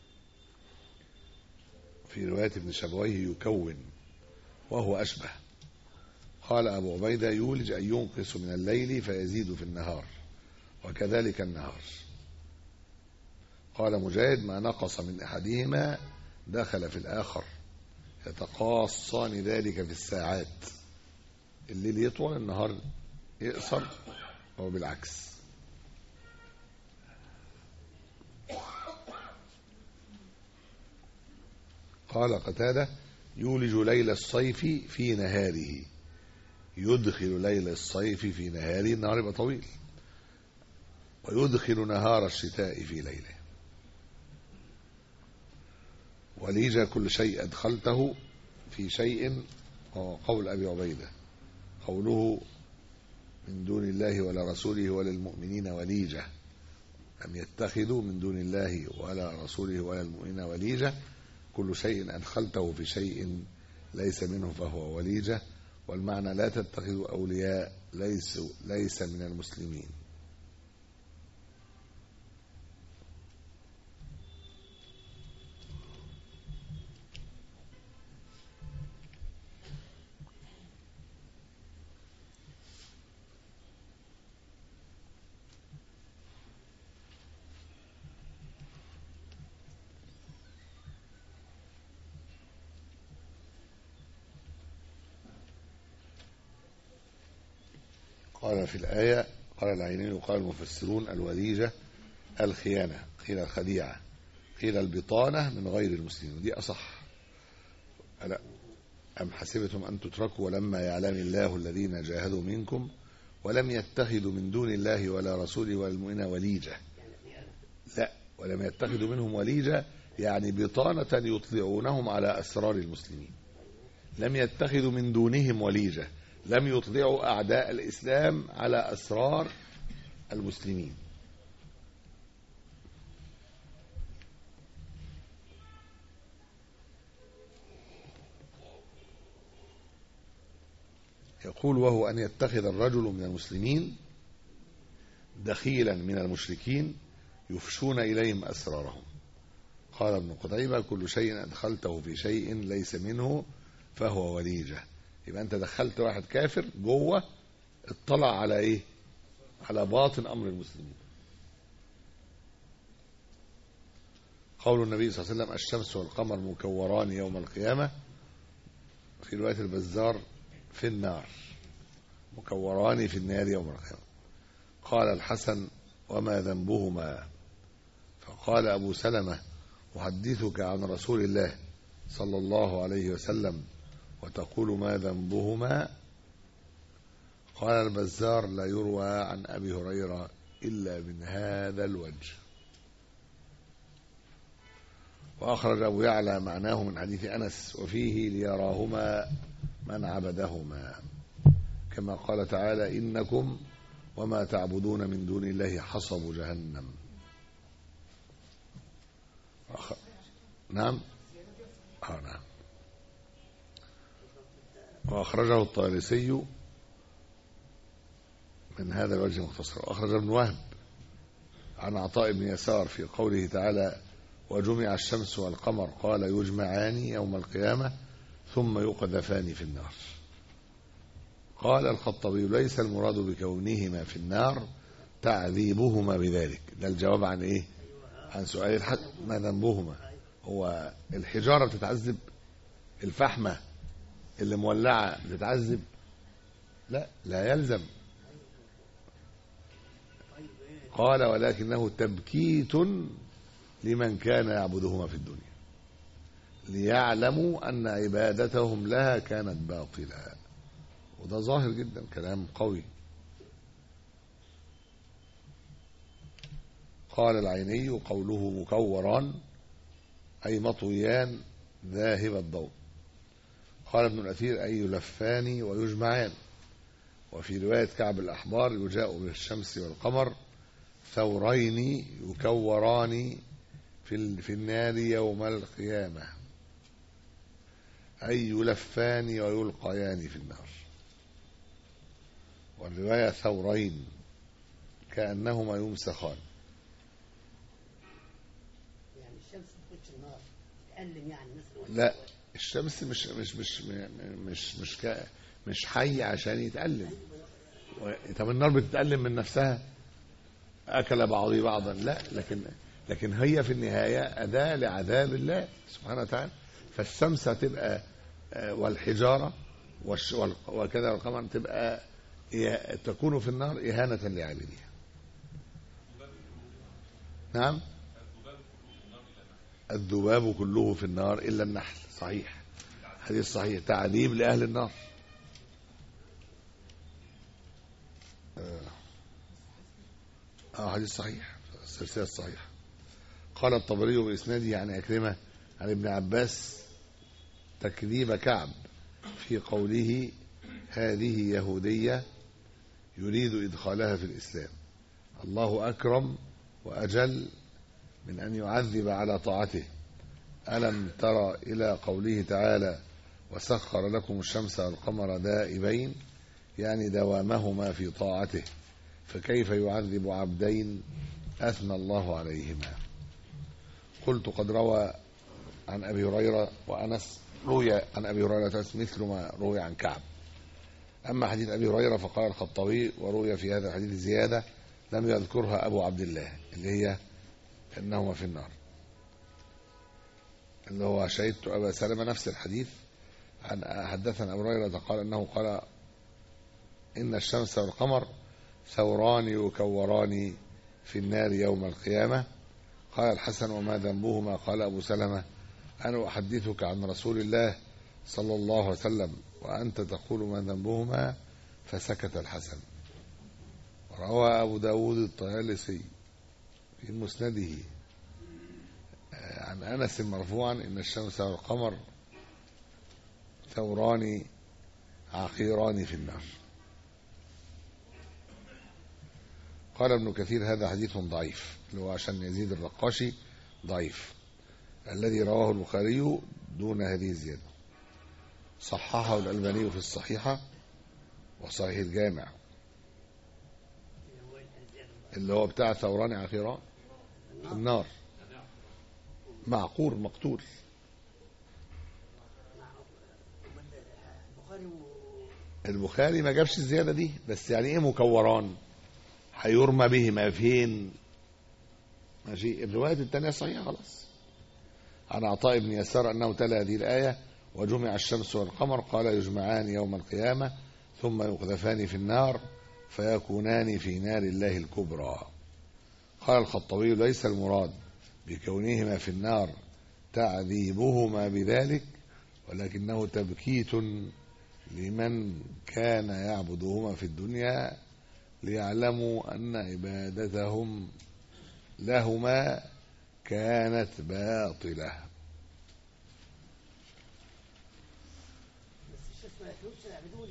في رواية ابن شبويه يكون وهو أشبه قال أبو عبيدة يولج أن ينقص من الليل فيزيد في النهار وكذلك النهار قال مجاهد ما نقص من أحدهما دخل في الآخر يتقاصان ذلك في الساعات الليل يطول النهار يقصر أو بالعكس قال قتادة يولج ليل الصيف في نهاره يدخل ليل الصيف في نهاره النهار يبقى طويل ويدخل نهار الشتاء في ليله وليج كل شيء أدخلته في شيء وهو قول أبي عبيدة قوله من دون الله ولا رسوله ولا المؤمنين وليجة لم يتخذوا من دون الله ولا رسوله ولا المؤمنين وليجة كل شيء أدخلته في شيء ليس منه فهو وليجة والمعنى لا تتخذوا أولياء ليس, ليس من المسلمين قال في الآية قال العينين وقال المفسرون الوليجة الخيانة قيل الخديعة قيل البطانة من غير المسلمين ودي أصح ألا أم حسبتم أن تتركوا ولما يعلم الله الذين جاهدوا منكم ولم يتخذوا من دون الله ولا رسوله ولا المؤمنين وليجة لا ولم يتخذوا منهم وليجة يعني بطانة يطلعونهم على أسرار المسلمين لم يتخذوا من دونهم وليجة لم يطلعوا أعداء الإسلام على أسرار المسلمين يقول وهو أن يتخذ الرجل من المسلمين دخيلا من المشركين يفشون إليهم أسرارهم قال ابن قتيبة كل شيء أدخلته في شيء ليس منه فهو وليجة يبقى أنت دخلت واحد كافر جوه اطلع على إيه على باطن أمر المسلمين قول النبي صلى الله عليه وسلم الشمس والقمر مكوران يوم القيامة في رواية البزار في النار مكوران في النار يوم القيامة قال الحسن وما ذنبهما فقال أبو سلمة أحدثك عن رسول الله صلى الله عليه وسلم وتقول ما ذنبهما قال البزار لا يروى عن أبي هريرة إلا من هذا الوجه وأخرج أبو يعلى معناه من حديث أنس وفيه ليراهما من عبدهما كما قال تعالى إنكم وما تعبدون من دون الله حصب جهنم أخ... نعم آه نعم وأخرجه الطالسي من هذا الوجه المختصر وأخرج ابن وهب عن عطاء بن يسار في قوله تعالى وجمع الشمس والقمر قال يجمعان يوم القيامة ثم يقذفان في النار قال الخطبي ليس المراد بكونهما في النار تعذيبهما بذلك ده الجواب عن ايه عن سؤال الحد ما ذنبهما هو الحجارة بتتعذب الفحمة اللي مولعة بتتعذب لا لا يلزم قال ولكنه تبكيت لمن كان يعبدهما في الدنيا ليعلموا أن عبادتهم لها كانت باطلة وده ظاهر جدا كلام قوي قال العيني قوله مكوران أي مطويان ذاهب الضوء قال ابن الأثير أي يلفان ويجمعان وفي رواية كعب الأحبار يجاء بالشمس والقمر ثورين يكوران في ال- في النار يوم القيامة أي يلفان ويلقيان في النار والرواية ثورين كأنهما يمسخان يعني الشمس تخش النار تألم يعني مثلا ولا- لا الشمس مش مش مش مش مش ك- مش حي عشان يتألم و- طب النار بتتألم من نفسها أكل بعضي بعضا لا لكن لكن هي في النهاية أداة لعذاب الله سبحانه وتعالى فالشمس هتبقى آه، والحجارة والش- وال- وكذا القمر تبقى إيه- تكون في النار إهانة لعابدها نعم الذباب كله في النار إلا النحل صحيح حديث صحيح تعذيب لأهل النار آه. اه حديث صحيح السلسلة الصحيحة قال الطبري بإسناده عن أكرمة عن ابن عباس تكذيب كعب في قوله هذه يهودية يريد إدخالها في الإسلام الله أكرم وأجل من أن يعذب على طاعته ألم تر إلى قوله تعالى وسخر لكم الشمس والقمر دائبين يعني دوامهما في طاعته فكيف يعذب عبدين أثنى الله عليهما قلت قد روى عن أبي هريرة وأنس روي عن أبي هريرة مثل ما روي عن كعب أما حديث أبي هريرة فقال الخطابي وروي في هذا الحديث زيادة لم يذكرها أبو عبد الله اللي هي أنهما في النار اللي هو شهدت أبا سلمة نفس الحديث عن حدثنا أبو هريرة قال أنه قال إن الشمس والقمر ثوران يكوران في النار يوم القيامة قال الحسن وما ذنبهما قال أبو سلمة أنا أحدثك عن رسول الله صلى الله عليه وسلم وأنت تقول ما ذنبهما فسكت الحسن روى أبو داود الطيالسي في مسنده عن أنس مرفوعا إن الشمس والقمر ثوران عقيران في النار قال ابن كثير هذا حديث ضعيف اللي هو عشان يزيد الرقاشي ضعيف الذي رواه البخاري دون هذه الزيادة صححه الألباني في الصحيحة وصحيح الجامع اللي هو بتاع ثوران عقيران في النار معقور مقتول البخاري و... البخاري ما جابش الزيادة دي بس يعني ايه مكوران هيرمى بهما فين ماشي الرواية الثانية صحيحة خلاص عن عطاء بن يسار أنه تلا هذه الآية وجمع الشمس والقمر قال يجمعان يوم القيامة ثم يقذفان في النار فيكونان في نار الله الكبرى قال الخطابي ليس المراد بكونهما في النار تعذيبهما بذلك ولكنه تبكيت لمن كان يعبدهما في الدنيا ليعلموا أن عبادتهم لهما كانت باطلة بس الشيخ ما يفهمش يعبدوني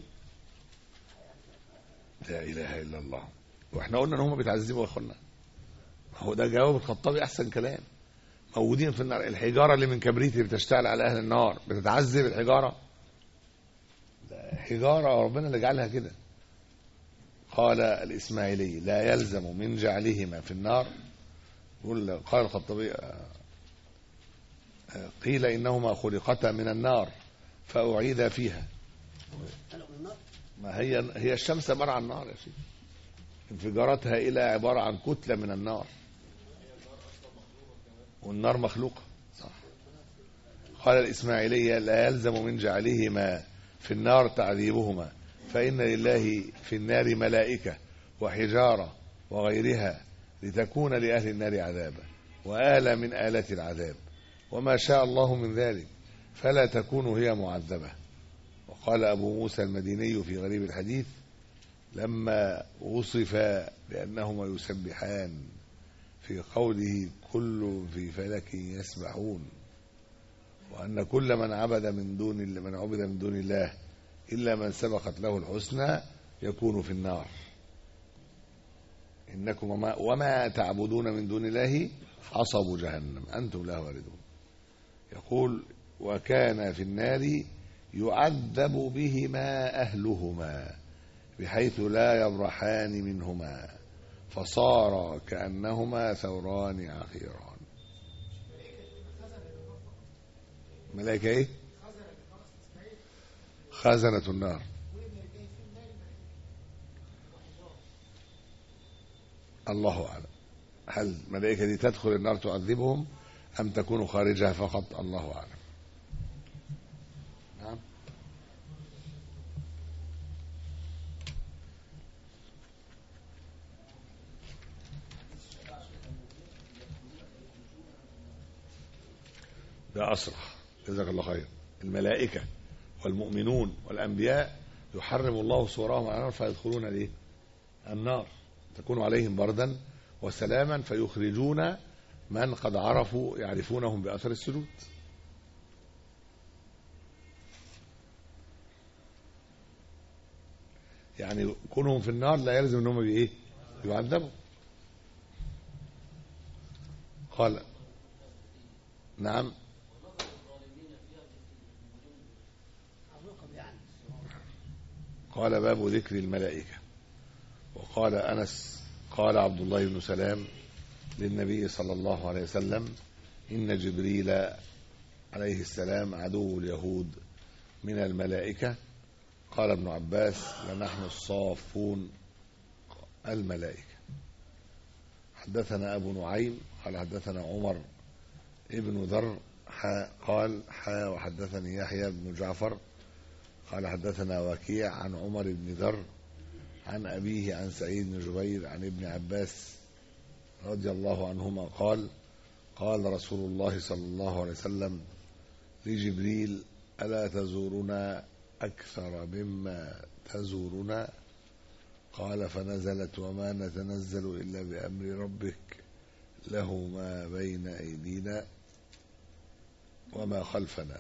لا إله إلا الله وإحنا قلنا إن هم بيتعذبوا يا إخوانا هو ده جواب الخطابي أحسن كلام موجودين في النار الحجارة اللي من كبريت اللي بتشتعل على أهل النار بتتعذب الحجارة ده حجارة ربنا اللي جعلها كده قال الإسماعيلي لا يلزم من جعلهما في النار يقول قال الخطابي آه، آه، قيل إنهما خلقتا من النار فأعيدا فيها خلقوا من النار ما هي هي الشمس عبارة عن نار يا سيدي انفجاراتها إلى عبارة عن كتلة من النار والنار مخلوقة صح قال الإسماعيلية لا يلزم من جعلهما في النار تعذيبهما فإن لله في النار ملائكة وحجارة وغيرها لتكون لأهل النار عذابا وآلة من آلات العذاب وما شاء الله من ذلك فلا تكون هي معذبة قال أبو موسى المديني في غريب الحديث لما وصف بأنهما يسبحان في قوله كل في فلك يسبحون وأن كل من عبد من دون من عبد من دون الله إلا من سبقت له الحسنى يكون في النار إنكم وما, وما تعبدون من دون الله حصب جهنم أنتم لها واردون يقول وكان في النار يعذب بهما أهلهما بحيث لا يبرحان منهما فصار كأنهما ثوران عقيران ملائكة ايه خزنة النار الله أعلم هل الملائكة دي تدخل النار تعذبهم أم تكون خارجها فقط الله أعلم نعم ده أصرح جزاك الله خير الملائكة والمؤمنون والأنبياء يحرم الله صورهم على النار فيدخلون ليه النار تكون عليهم بردا وسلاما فيخرجون من قد عرفوا يعرفونهم بأثر السجود يعني كونهم في النار لا يلزم انهم بايه يعذبوا قال نعم الرقب يعني قال باب ذكر الملائكة وقال أنس قال عبد الله بن سلام للنبي صلى الله عليه وسلم إن جبريل عليه السلام عدو اليهود من الملائكة قال ابن عباس لنحن الصافون الملائكة حدثنا أبو نعيم قال حدثنا عمر ابن ذر حا قال حا وحدثني يحيى بن جعفر قال حدثنا وكيع عن عمر بن ذر عن أبيه عن سعيد بن جبير عن ابن عباس رضي الله عنهما قال قال رسول الله صلى الله عليه وسلم لجبريل ألا تزورنا أكثر مما تزورنا قال فنزلت وما نتنزل إلا بأمر ربك له ما بين أيدينا وما خلفنا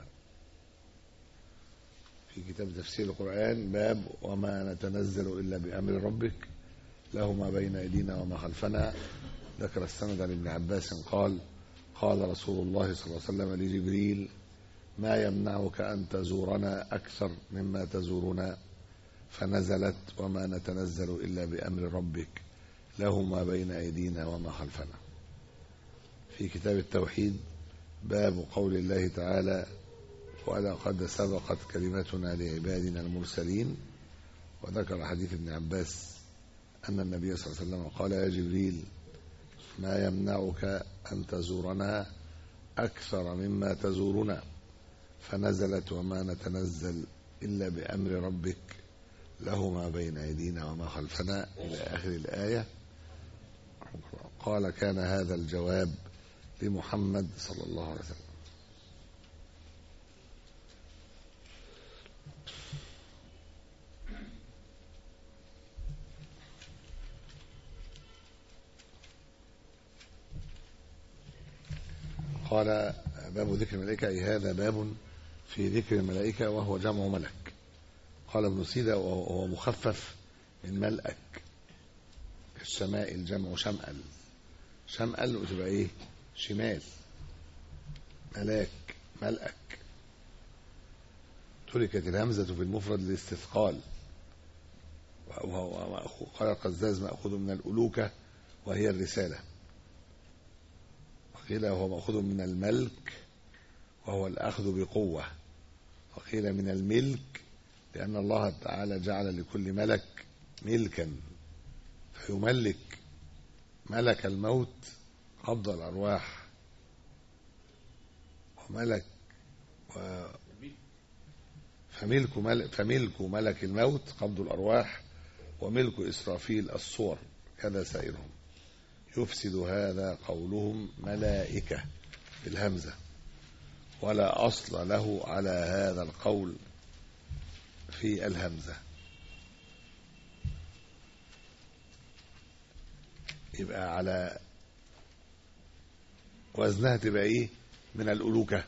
في كتاب تفسير القرآن باب وما نتنزل إلا بأمر ربك له ما بين أيدينا وما خلفنا ذكر السند عن ابن عباس قال قال رسول الله صلى الله عليه وسلم لجبريل ما يمنعك أن تزورنا أكثر مما تزورنا فنزلت وما نتنزل إلا بأمر ربك له ما بين أيدينا وما خلفنا في كتاب التوحيد باب قول الله تعالى ولقد سبقت كلمتنا لعبادنا المرسلين وذكر حديث ابن عباس أن النبي صلى الله عليه وسلم قال يا جبريل ما يمنعك أن تزورنا أكثر مما تزورنا فنزلت وما نتنزل إلا بأمر ربك له ما بين أيدينا وما خلفنا إلى آخر الآية قال كان هذا الجواب لمحمد صلى الله عليه وسلم قال باب ذكر الملائكة أي هذا باب في ذكر الملائكة وهو جمع ملك قال ابن سيدة وهو مخفف من ملأك الشمائل جمع شمأل شمأل وتبقى ايه شمال ملاك ملأك تركت الهمزة في المفرد للاستثقال وهو مأخوذ قال القزاز مأخوذ من الألوكة وهي الرسالة وقيل هو مأخوذ من الملك وهو الأخذ بقوة وقيل من الملك لأن الله تعالى جعل لكل ملك ملكا فيملك ملك الموت قبض الأرواح وملك و فملك ملك, فملك ملك الموت قبض الأرواح وملك إسرافيل الصور كذا سائرهم يفسد هذا قولهم ملائكة بالهمزة ولا أصل له على هذا القول في الهمزة يبقى على وزنها تبقى ايه من الألوكة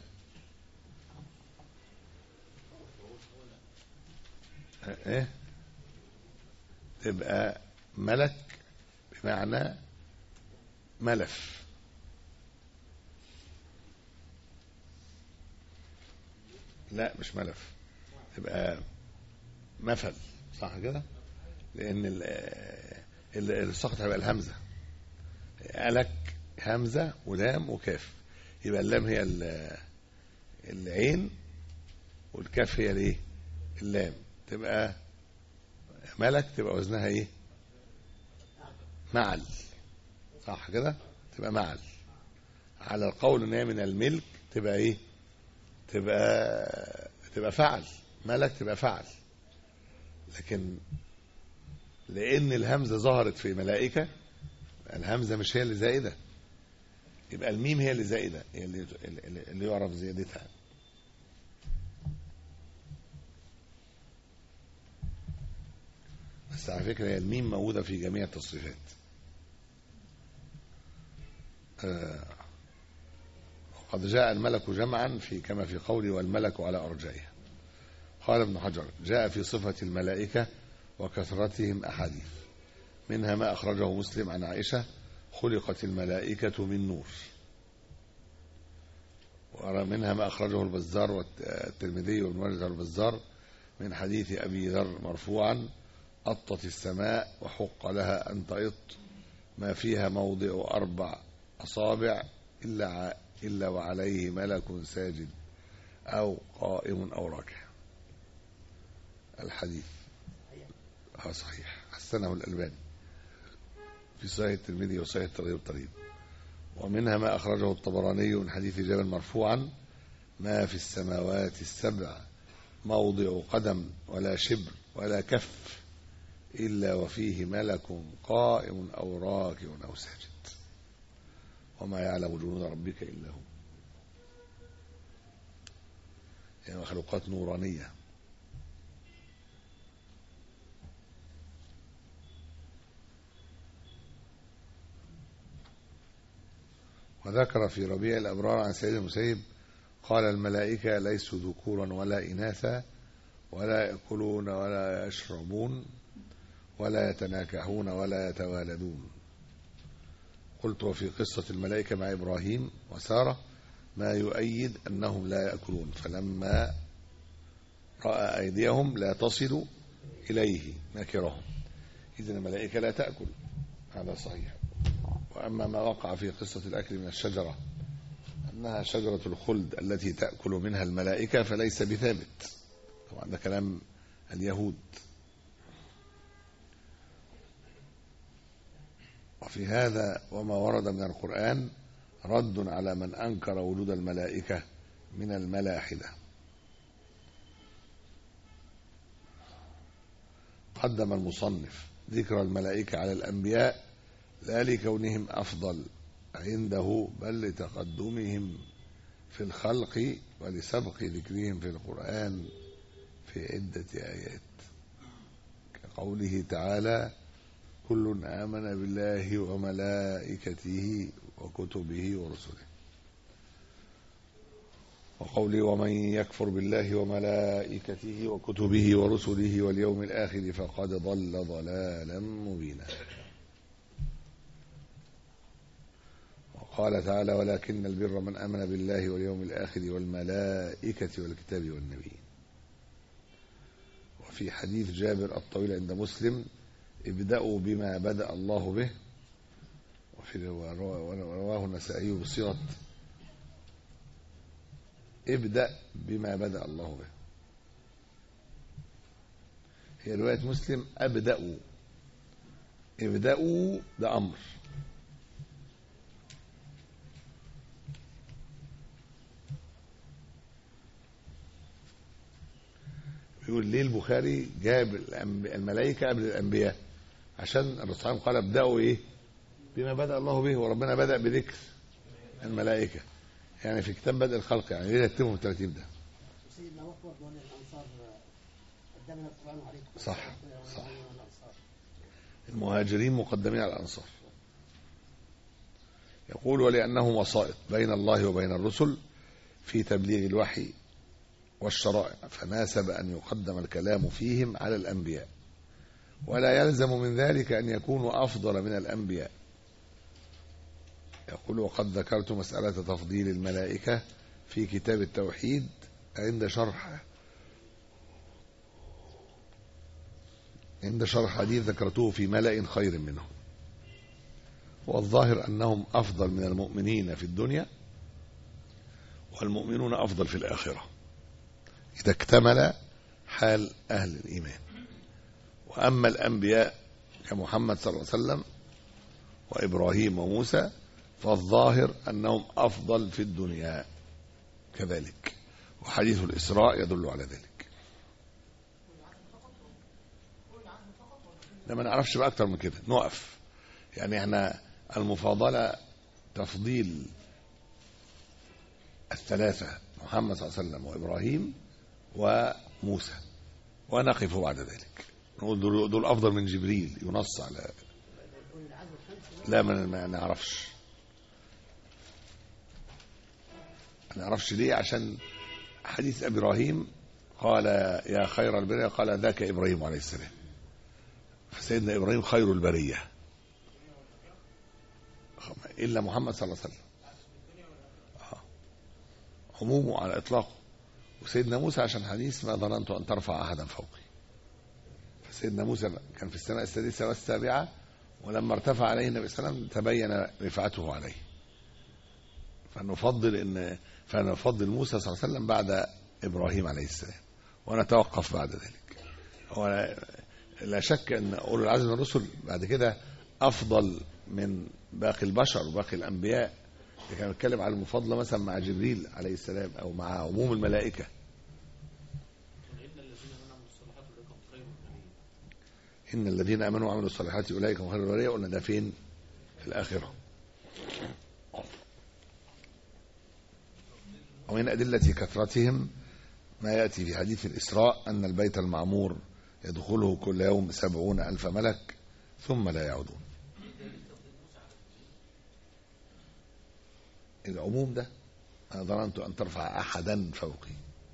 ايه تبقى ملك بمعنى ملف لا مش ملف تبقى مفل صح كده لان ال- ال- السقط هيبقى الهمزه ألك همزه ولام وكاف يبقى اللام هي ال- العين والكاف هي الايه اللام تبقى ملك تبقى وزنها ايه معل صح كده تبقى معل على القول ان هي من الملك تبقى ايه تبقى تبقى فعل ملك تبقى فعل لكن لان الهمزه ظهرت في ملائكه الهمزه مش هي اللي زائده يبقى الميم هي اللي زائده هي اللي, اللي اللي يعرف زيادتها بس على فكره هي الميم موجوده في جميع التصريفات آه قد جاء الملك جمعا في كما في قوله والملك على أرجائها قال ابن حجر جاء في صفة الملائكة وكثرتهم أحاديث منها ما أخرجه مسلم عن عائشة خلقت الملائكة من نور ومنها ما أخرجه البزار والترمذي وابن ماجه والبزار من حديث أبي ذر مرفوعا أطت السماء وحق لها أن تئط ما فيها موضع أربع أصابع إلا ع- إلا وعليه ملك ساجد أو قائم أو راكع الحديث اه صحيح حسنه الألباني في صحيح الترمذي وصحيح الترغيب والترهيب ومنها ما أخرجه الطبراني من حديث جابر مرفوعا ما في السماوات السبع موضع قدم ولا شبر ولا كف إلا وفيه ملك قائم أو راكع أو ساجد وما يعلم جنود ربك إلا هو يعني مخلوقات نورانية وذكر في ربيع الأبرار عن سيد المسيب قال الملائكة ليسوا ذكورا ولا إناثا ولا يأكلون ولا يشربون ولا يتناكحون ولا يتوالدون قلت وفي قصة الملائكة مع إبراهيم وسارة ما يؤيد أنهم لا يأكلون فلما رأى أيديهم لا تصل إليه نكرهم إذن الملائكة لا تأكل هذا صحيح وأما ما وقع في قصة الأكل من الشجرة أنها شجرة الخلد التي تأكل منها الملائكة فليس بثابت طبعا ده كلام اليهود وفي هذا وما ورد من القرآن رد على من أنكر وجود الملائكة من الملاحدة قدم المصنف ذكر الملائكة على الأنبياء لا لكونهم أفضل عنده بل لتقدمهم في الخلق ولسبق ذكرهم في القرآن في عدة آيات كقوله تعالى كل آمن بالله وملائكته وكتبه ورسله وقوله ومن يكفر بالله وملائكته وكتبه ورسله واليوم الآخر فقد ضل ضلالا مبينا وقال تعالى ولكن البر من آمن بالله واليوم الآخر والملائكة والكتاب والنبيين وفي حديث جابر الطويل عند مسلم ابدأوا بما بدأ الله به وفي رواه النسائي بصيغة ابدأ بما بدأ الله به هي رواية مسلم أبدأوا ابدأوا ده أمر يقول ليه البخاري جاب الأنب- الملائكة قبل الأنبياء عشان الرسول صلى الله عليه وسلم قال ابدأوا إيه بما بدأ الله به وربنا بدأ بذكر الملائكة يعني في كتاب بدء الخلق يعني ليه يتموا الترتيب ده سيدنا وقت برضه ان الانصار ده من القرآن عليكم صح، صح. والأنصار. المهاجرين مقدمين على الأنصار يقول ولأنهم وسائط بين الله وبين الرسل في تبليغ الوحي والشرائع فناسب أن يقدم الكلام فيهم على الأنبياء ولا يلزم من ذلك أن يكونوا أفضل من الأنبياء يقول وقد ذكرت مسألة تفضيل الملائكة في كتاب التوحيد عند شرح عند شرح حديث ذكرته في ملأ خير منهم والظاهر أنهم أفضل من المؤمنين في الدنيا والمؤمنون أفضل في الآخرة إذا اكتمل حال أهل الإيمان وأما الأنبياء كمحمد صلى الله عليه وسلم وإبراهيم وموسى فالظاهر أنهم أفضل في الدنيا كذلك وحديث الإسراء يدل على ذلك لا ما نعرفش بقى أكتر من كده نقف يعني احنا المفاضلة تفضيل الثلاثة محمد صلى الله عليه وسلم وإبراهيم وموسى ونقف بعد ذلك نقول دول, دول أفضل من جبريل ينص على أولي العزم الخمسة لا ما ما نعرفش ما نعرفش ليه عشان حديث إبراهيم قال يا خير البرية قال ذاك إبراهيم عليه السلام فسيدنا إبراهيم خير البرية إلا محمد صلى الله عليه وسلم آه. عمومه على إطلاقه وسيدنا موسى عشان حديث ما ظننت أن ترفع أحدا فوقي فسيدنا موسى كان في السماء السادسة والسابعة ولما ارتفع عليه النبي صلى الله عليه وسلم تبين رفعته عليه فنفضل ان فنفضل موسى صلى الله عليه وسلم بعد ابراهيم عليه السلام ونتوقف بعد ذلك هو لا شك ان اولو العزم من الرسل بعد كده افضل من باقي البشر وباقي الانبياء اللي كان بيتكلم على المفاضله مثلا مع جبريل عليه السلام او مع عموم الملائكه ان الذين امنوا وعملوا الصالحات اولئك هم خير البريه قلنا ده فين في الاخره ومن أدلة كثرتهم ما يأتي في حديث الإسراء أن البيت المعمور يدخله كل يوم سبعون ألف ملك ثم لا يعودون العموم ده أنا ظننت أن ترفع أحدا فوقي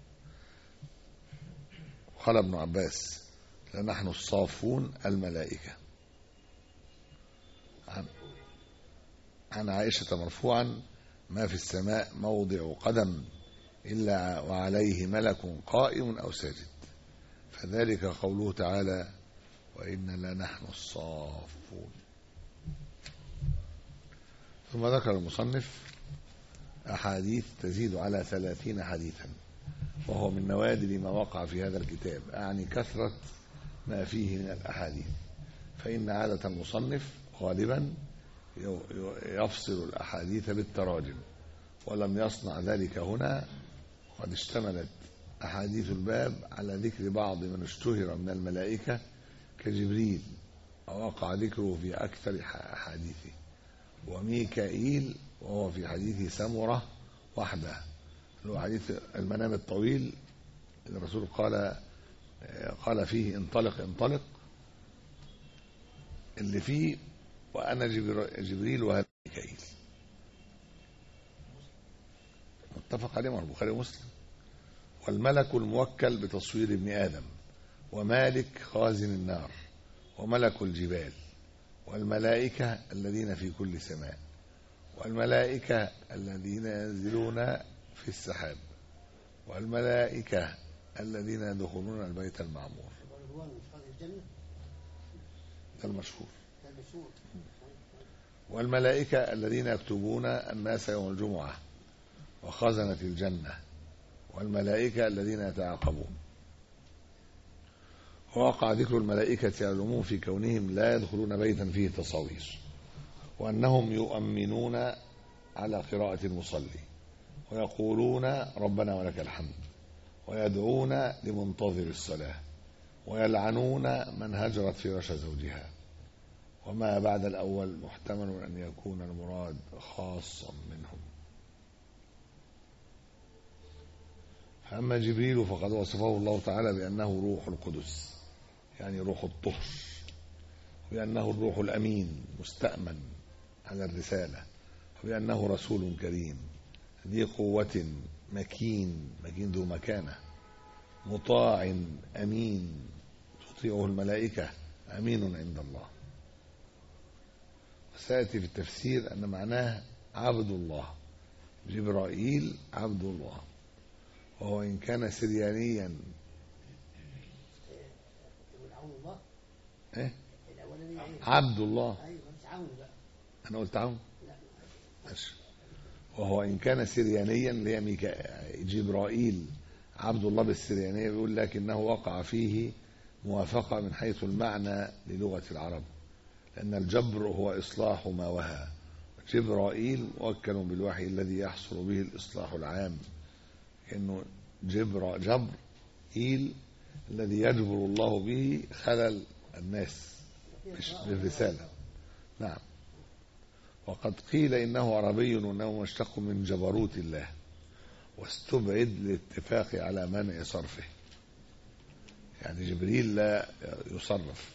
قال ابن عباس لنحن الصافون الملائكة عن, عن عائشة مرفوعا ما في السماء موضع قدم إلا وعليه ملك قائم أو ساجد فذلك قوله تعالى وإنا لنحن الصافون ثم ذكر المصنف أحاديث تزيد على ثلاثين حديثا وهو من نوادر ما وقع في هذا الكتاب أعني كثرة ما فيه من الأحاديث فإن عادة المصنف غالبا يفصل الأحاديث بالتراجم ولم يصنع ذلك هنا قد اشتملت أحاديث الباب على ذكر بعض من اشتهر من الملائكة كجبريل ووقع ذكره في أكثر أحاديثه وميكائيل وهو في حديث سمرة وحده اللي هو حديث المنام الطويل الرسول قال قال فيه انطلق انطلق اللي فيه وأنا جبريل وهذا ميكائيل متفق عليه مع البخاري ومسلم والملك الموكل بتصوير ابن آدم ومالك خازن النار وملك الجبال والملائكة الذين في كل سماء والملائكة الذين ينزلون في السحاب والملائكة الذين يدخلون البيت المعمور ورضوان من فضل الجنة ده المشهور ده المشهور والملائكة الذين يكتبون الناس يوم الجمعة وخزنة الجنة والملائكة الذين يتعاقبون ووقع ذكر الملائكة على العموم في كونهم لا يدخلون بيتا فيه تصاوير وأنهم يؤمنون على قراءة المصلي ويقولون ربنا ولك الحمد ويدعون لمنتظر الصلاة ويلعنون من هجرت فراش زوجها وما بعد الأول محتمل أن يكون المراد خاصا منهم أما جبريل فقد وصفه الله تعالى بأنه روح القدس يعني روح الطهر وبأنه الروح الأمين مستأمن على الرسالة وبأنه رسول كريم ذي قوة مكين مكين ذو مكانة مطاع أمين تطيعه الملائكة أمين عند الله وسيأتي في التفسير أن معناه عبد الله جبرائيل عبد الله وهو إن كان سريانيا يقول عون الله إيه؟ الاولاني ايه عبد الله ايوه مش عون بقى أنا قلت عون لا ماشي. وهو إن كان سريانيا اللي هي ميكا- جبرائيل عبد الله بالسريانية بيقول لكنه وقع فيه موافقة من حيث المعنى للغة العرب لأن الجبر هو إصلاح ما وهى جبرائيل موكل بالوحي الذي يحصل به الإصلاح العام إنه جبر جبر إيل الذي يجبر الله به خلل الناس مش بالرسالة نعم وقد قيل إنه عربي وأنه مشتق من جبروت الله واستبعد للاتفاق على منع صرفه يعني جبريل لا يصرف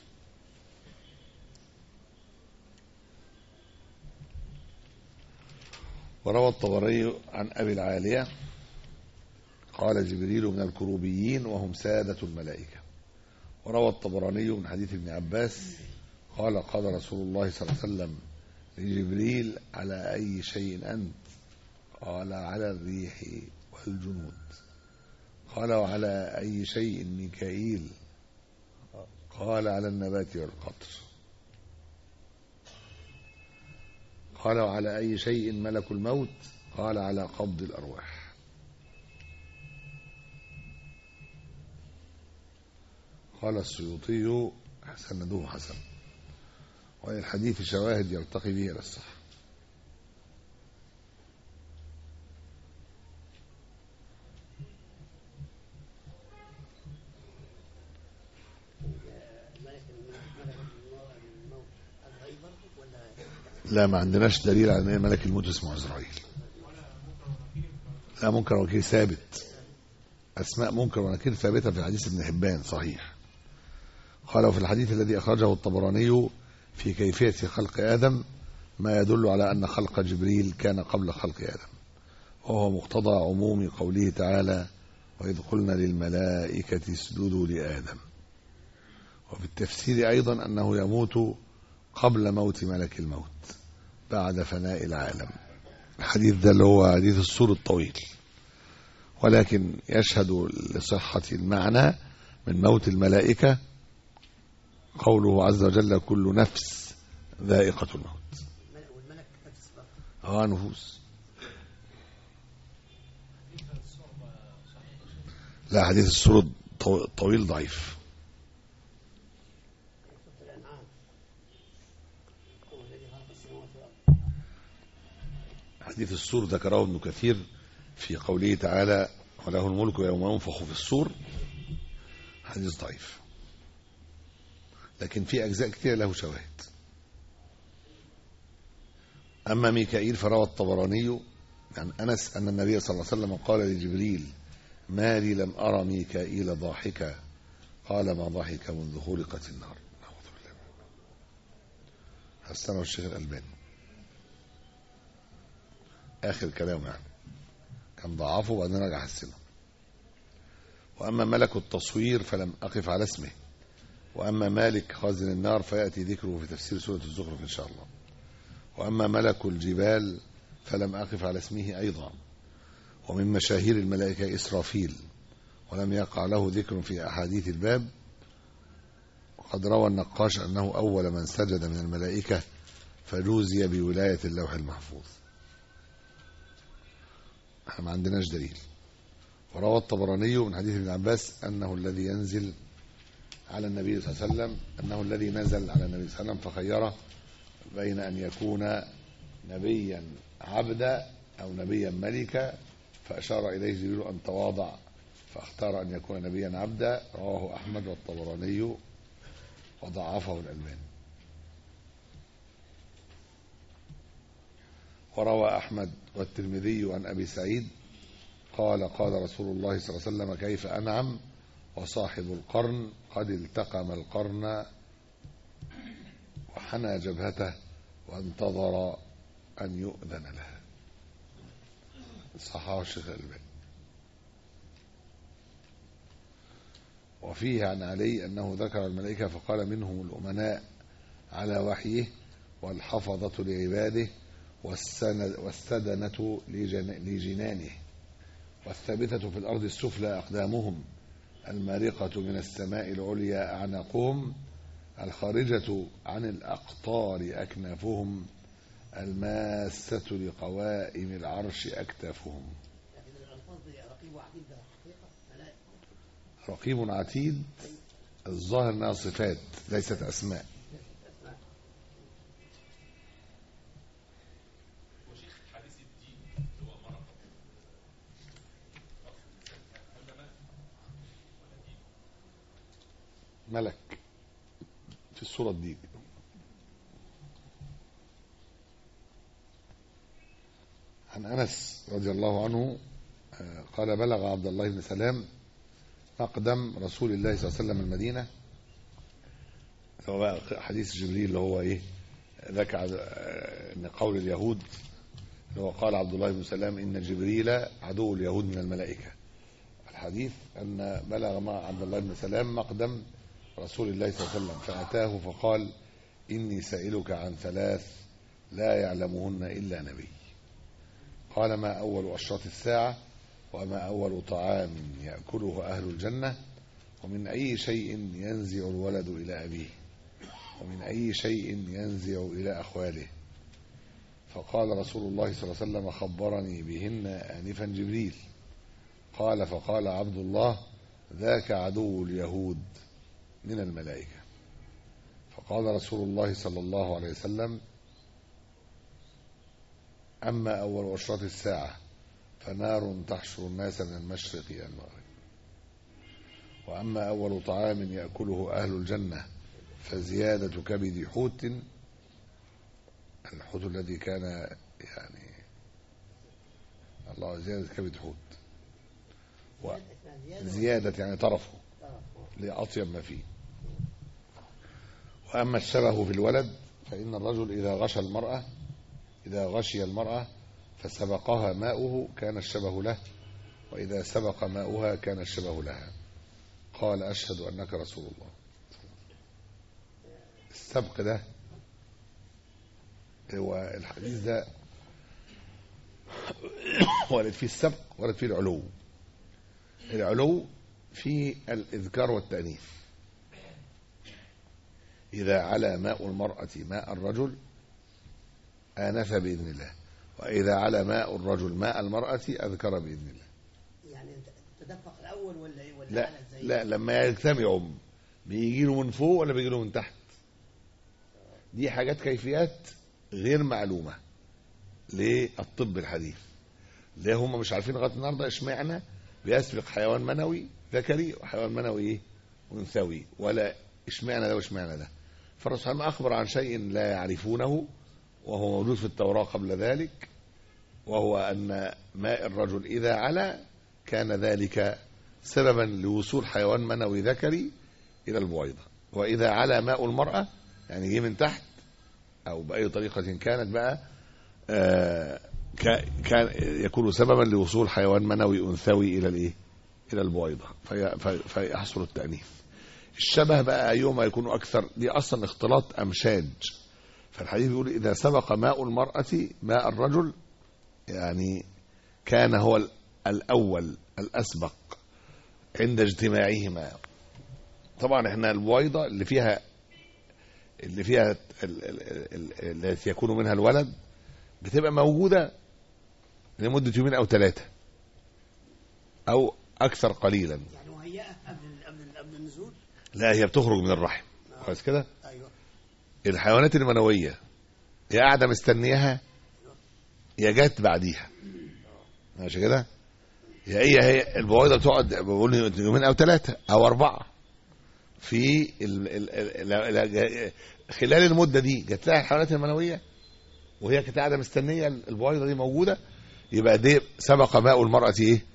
وروى الطبري عن أبي العالية قال جبريل من الكروبيين وهم سادة الملائكة وروى الطبراني من حديث ابن عباس قال قال رسول الله صلى الله عليه وسلم لجبريل على أي شيء أنت قال على الريح والجنود قال وعلى أي شيء ميكائيل قال على النبات والقطر قال وعلى أي شيء ملك الموت قال على قبض الأرواح قال السيوطي سنده حسن وللحديث شواهد يرتقي به إلى الصحة ملك الموت ملك الموت الغيب برضه ولا لا ما عندناش دليل على ان ملك الموت اسمه عزرائيل لا منكر وكيل ثابت اسماء منكر ونكير ثابته في حديث ابن حبان صحيح قال وفي الحديث الذي اخرجه الطبراني في كيفيه خلق ادم ما يدل على ان خلق جبريل كان قبل خلق ادم وهو مقتضى عموم قوله تعالى واذ قلنا للملائكه اسجدوا لادم وفي التفسير ايضا انه يموت قبل موت ملك الموت بعد فناء العالم الحديث ده اللي هو حديث السور الطويل ولكن يشهد لصحة المعنى من موت الملائكة قوله عز وجل كل نفس ذائقة الموت الملك والملك نفس برضه اه نفوس لا حديث السور الطو- الطويل ضعيف سورة الأنعام هو الذي خلق السماوات والأرض حديث السور ذكره ابن كثير في قوله تعالى وله الملك يوم ينفخ في السور حديث ضعيف لكن في أجزاء كثيرة له شواهد أما ميكائيل فروى الطبراني عن أنس أن النبي صلى الله عليه وسلم قال لجبريل ما لي لم أرى ميكائيل ضاحكا قال ما ضحك منذ خلقت النار أعوذ بالله حسنه الشيخ الألباني آخر كلامه يعني كان ضعفه وبعدين رجع حسنه وأما ملك التصوير فلم أقف على اسمه وأما مالك خازن النار فيأتي ذكره في تفسير سورة الزخرف إن شاء الله وأما ملك الجبال فلم أقف على اسمه أيضا ومن مشاهير الملائكة إسرافيل ولم يقع له ذكر في أحاديث الباب وقد روى النقاش أنه أول من سجد من الملائكة فجوزي بولاية اللوح المحفوظ احنا ما عندناش دليل وروى الطبراني من حديث ابن عباس أنه الذي ينزل على النبي صلى الله عليه وسلم أنه الذي نزل على النبي صلى الله عليه وسلم فخيره بين أن يكون نبيا عبدا أو نبيا ملكا فأشار إليه جبريل أن تواضع فاختار أن يكون نبيا عبدا رواه أحمد والطبراني وضعفه الألباني وروى أحمد والترمذي عن أبي سعيد قال قال رسول الله صلى الله عليه وسلم كيف أنعم وصاحب القرن قد التقم القرن وحنى جبهته وانتظر أن يؤذن له صححه الشيخ الألباني وفيه عن علي أنه ذكر الملائكة فقال منهم الأمناء على وحيه والحفظة لعباده والسند والسدنة لجن- لجنانه والثابتة في الأرض السفلى أقدامهم المارقة من السماء العليا أعناقهم الخارجة عن الأقطار أكنافهم الماسة لقوائم العرش أكتافهم لكن الألفاظ دي رقيب وعتيد ده حقيقة ملائكة رقيب عتيد الظاهر انها صفات ليست اسماء أسماء ملك في الصورة دي عن أنس رضي الله عنه آه، قال بلغ عبد الله بن سلام مقدم رسول الله صلى الله عليه وسلم المدينة هو بقى حديث جبريل اللي هو إيه ذاك عد- آه، إن قول اليهود اللي هو قال عبد الله بن سلام إن جبريل عدو اليهود من الملائكة الحديث أن بلغ مع عبد الله بن سلام مقدم رسول الله صلى الله عليه وسلم فأتاه فقال إني سائلك عن ثلاث لا يعلمهن إلا نبي قال ما أول أشراط الساعة وما أول طعام يأكله أهل الجنة ومن أي شيء ينزع الولد إلى أبيه ومن أي شيء ينزع إلى أخواله فقال رسول الله صلى الله عليه وسلم خبرني بهن آنفا جبريل قال فقال عبد الله ذاك عدو اليهود من الملائكة فقال رسول الله صلى الله عليه وسلم أما أول أشراط الساعة فنار تحشر الناس من المشرق إلى المغرب وأما أول طعام يأكله أهل الجنة فزيادة كبد حوت الحوت الذي كان يعني الله زيادة كبد حوت و- اسمها زيادة زيادة يعني طرفه طرف. لأطيب ما فيه وأما الشبه في الولد فإن الرجل إذا غشى المرأة إذا غشي المرأة فسبقها ماؤه كان الشبه له وإذا سبق ماؤها كان الشبه لها قال أشهد أنك رسول الله السبق ده هو الحديث ده ورد فيه السبق ورد فيه العلو العلو في الإذكار والتأنيث إذا على ماء المرأة ماء الرجل آنف بإذن الله وإذا على ماء الرجل ماء المرأة أذكر بإذن الله يعني انت تدفق الأول ولا ايه ولا لا على ازاي؟ لا لما يجتمعوا بيجي له من فوق ولا بيجي له من تحت دي حاجات كيفيات غير معلومة للطب الحديث ليه هم مش عارفين لغايه النهارده اشمعنى بيسبق حيوان منوي ذكري وحيوان منوي ايه انثوي ولا اشمعنى ده واشمعنى ده فالرسول صلى الله عليه وسلم اخبر عن شيء لا يعرفونه وهو موجود في التوراه قبل ذلك وهو ان ماء الرجل اذا علا كان ذلك سببا لوصول حيوان منوي ذكري الى البويضه واذا علا ماء المراه يعني جه من تحت او باي طريقه كانت بقى آه، كا- كان يكون سببا لوصول حيوان منوي انثوي الى الايه الى البويضه في في فيحصل التانيث الشبه بقى ايهما يكون اكثر دي اصلا اختلاط امشاج فالحديث بيقول اذا سبق ماء المراه ماء الرجل يعني كان هو ال- الاول الاسبق عند اجتماعهما طبعا احنا البويضه اللي فيها اللي فيها ال- ال- ال- التي يكون منها الولد بتبقى موجودة لمدة يومين أو ثلاثة أو أكثر قليلا يعني مهيئة قبل قبل قبل النزول لا هي بتخرج من الرحم كويس كده ايوه الحيوانات المنوية يا قاعدة مستنياها يا جت بعديها ماشي كده يا هي هي البويضة بتقعد بقول يومين أو ثلاثة أو أربعة في ال ال ال ال خلال المدة دي جت لها الحيوانات المنوية وهي كانت قاعدة مستنية البويضة دي موجودة يبقى دي سبق ماء المرأة إيه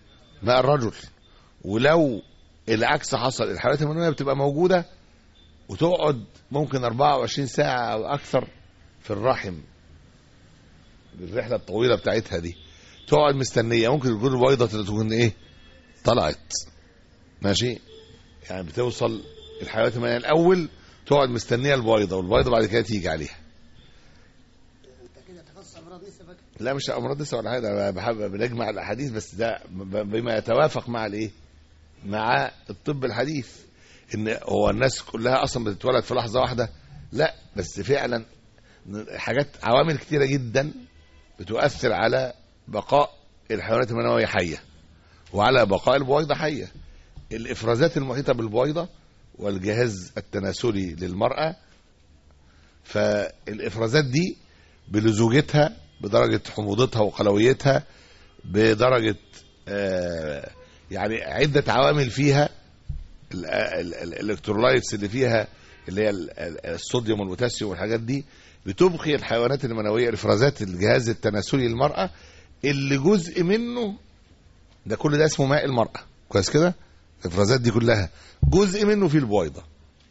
ماء الرجل ولو العكس حصل الحيوانات المنويه بتبقى موجوده وتقعد ممكن 24 ساعه او اكثر في الرحم الرحله الطويله بتاعتها دي تقعد مستنيه ممكن تكون البيضه تكون ايه طلعت ماشي يعني بتوصل الحيوانات المنويه الاول تقعد مستنيه البيضه والبيضه بعد كده تيجي عليها انت كده تخصص امراض لسه فاكر لا مش امراض لسه ولا حاجه أنا بحب بنجمع الاحاديث بس ده ب- بما يتوافق مع الايه مع الطب الحديث ان هو الناس كلها اصلا بتتولد في لحظه واحده لا بس فعلا حاجات عوامل كتيره جدا بتؤثر على بقاء الحيوانات المنويه حيه وعلى بقاء البويضه حيه الافرازات المحيطه بالبويضه والجهاز التناسلي للمراه فالافرازات دي بلزوجتها بدرجه حموضتها وقلويتها بدرجه آه يعني عده عوامل فيها ال- ال- ال- الالكترولايتس اللي فيها اللي هي ال- ال- الصوديوم والبوتاسيوم والحاجات دي بتبقي الحيوانات المنويه الافرازات الجهاز التناسلي للمراه اللي جزء منه ده كل ده اسمه ماء المراه كويس كده الافرازات دي كلها جزء منه في البويضه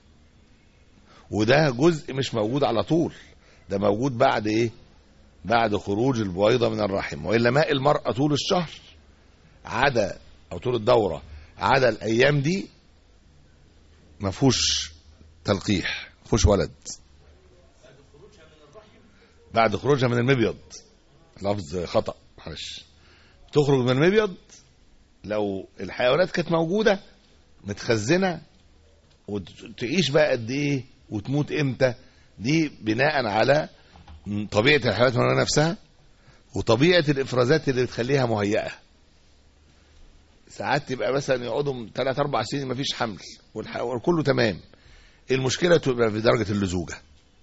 وده جزء مش موجود على طول ده موجود بعد ايه بعد خروج البويضه من الرحم والا ماء المراه طول الشهر عدا او طول الدوره عدا الايام دي ما فيهوش تلقيح ما فيهوش ولد بعد خروجها من المبيض لفظ خطا معلش تخرج من المبيض لو الحيوانات كانت موجوده متخزنه وتعيش بقى قد ايه وتموت امتى دي بناء على طبيعه الحيوانات المنويه نفسها وطبيعه الافرازات اللي بتخليها مهيئه ساعات تبقى مثلا يقعدوا 3 4 سنين ما فيش حمل والح- كله تمام المشكله تبقى في درجه اللزوجه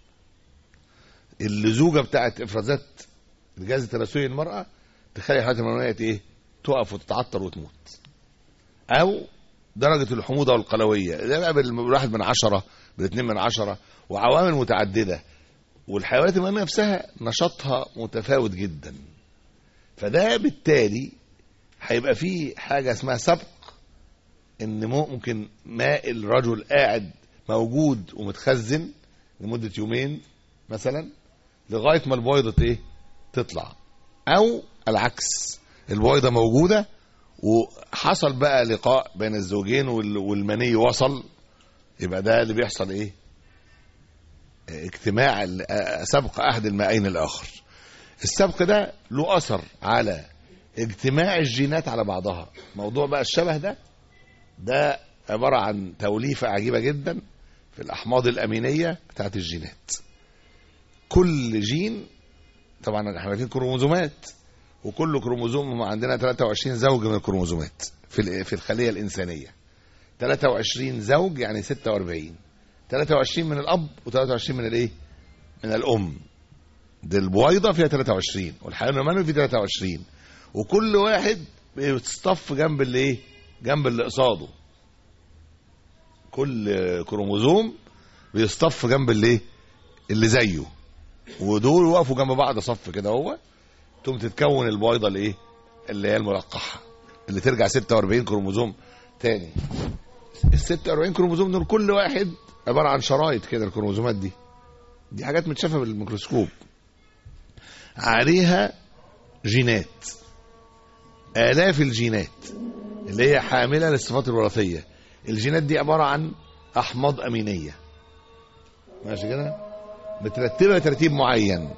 اللزوجه بتاعت افرازات الجهاز التناسلي للمراه تخلي الحيوانات المنويه ايه تقف وتتعطر وتموت او درجه الحموضه والقلويه ده بقى بالواحد من عشرة بالاثنين من عشرة وعوامل متعدده والحيوانات المنويه نفسها نشاطها متفاوت جدا فده بالتالي هيبقى فيه حاجه اسمها سبق ان ممكن ماء الرجل قاعد موجود ومتخزن لمده يومين مثلا لغايه ما البويضه ايه تطلع او العكس البويضه موجوده وحصل بقى لقاء بين الزوجين وال- والمني وصل يبقى ده اللي بيحصل ايه اجتماع ال- آه، سبق احد المائين الاخر السبق ده له اثر على اجتماع الجينات على بعضها موضوع بقى الشبه ده ده عبارة عن توليفة عجيبة جدا في الأحماض الأمينية بتاعت الجينات كل جين طبعا احنا عارفين كروموزومات وكل كروموزوم عندنا 23 زوج من الكروموزومات في ال- في الخلية الإنسانية 23 زوج يعني 46 23 من الأب و23 من الإيه؟ من الأم دي البويضة فيها 23 والحيوان المنوي فيه 23 وكل واحد بيتصطف جنب اللي ايه جنب اللي قصاده كل كروموزوم بيصطف جنب اللي ايه اللي زيه ودول وقفوا جنب بعض صف كده هو تقوم تتكون البويضه الايه اللي هي الملقحه اللي ترجع 46 كروموزوم تاني ال 46 كروموزوم دول كل واحد عباره عن شرايط كده الكروموزومات دي دي حاجات متشافه بالميكروسكوب عليها جينات آلاف الجينات اللي هي حاملة للصفات الوراثية الجينات دي عبارة عن أحماض أمينية ماشي كده مترتبة ترتيب معين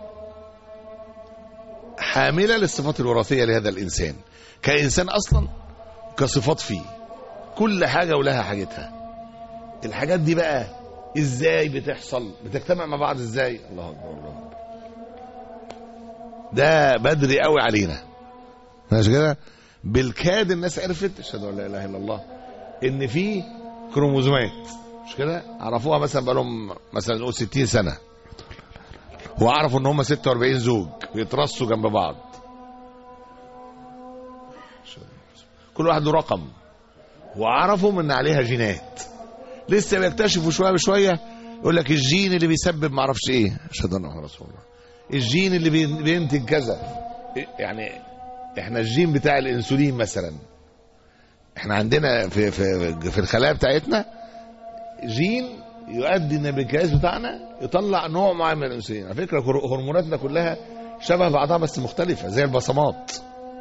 حاملة للصفات الوراثية لهذا الإنسان كإنسان أصلا كصفات فيه كل حاجة ولها حاجتها الحاجات دي بقى ازاي بتحصل بتجتمع مع بعض ازاي الله اكبر الله أكبر. ده بدري قوي علينا ماشي كده بالكاد الناس عرفت اشهد ان لا اله الا الله ان في كروموزومات مش كده عرفوها مثلا بقالهم مثلا نقول 60 سنه وعرفوا ان هم 46 زوج بيترصوا جنب بعض كل واحد له رقم وعرفوا ان عليها جينات لسه بيكتشفوا شويه بشويه يقول لك الجين اللي بيسبب ما اعرفش ايه اشهد ان محمد رسول الله الجين اللي بي- بينتج كذا يعني احنا الجين بتاع الانسولين مثلا احنا عندنا في في في الخلايا بتاعتنا جين يؤدي ان البنكرياس بتاعنا يطلع نوع معين من الانسولين على فكره هر- هرموناتنا كلها شبه بعضها بس مختلفه زي البصمات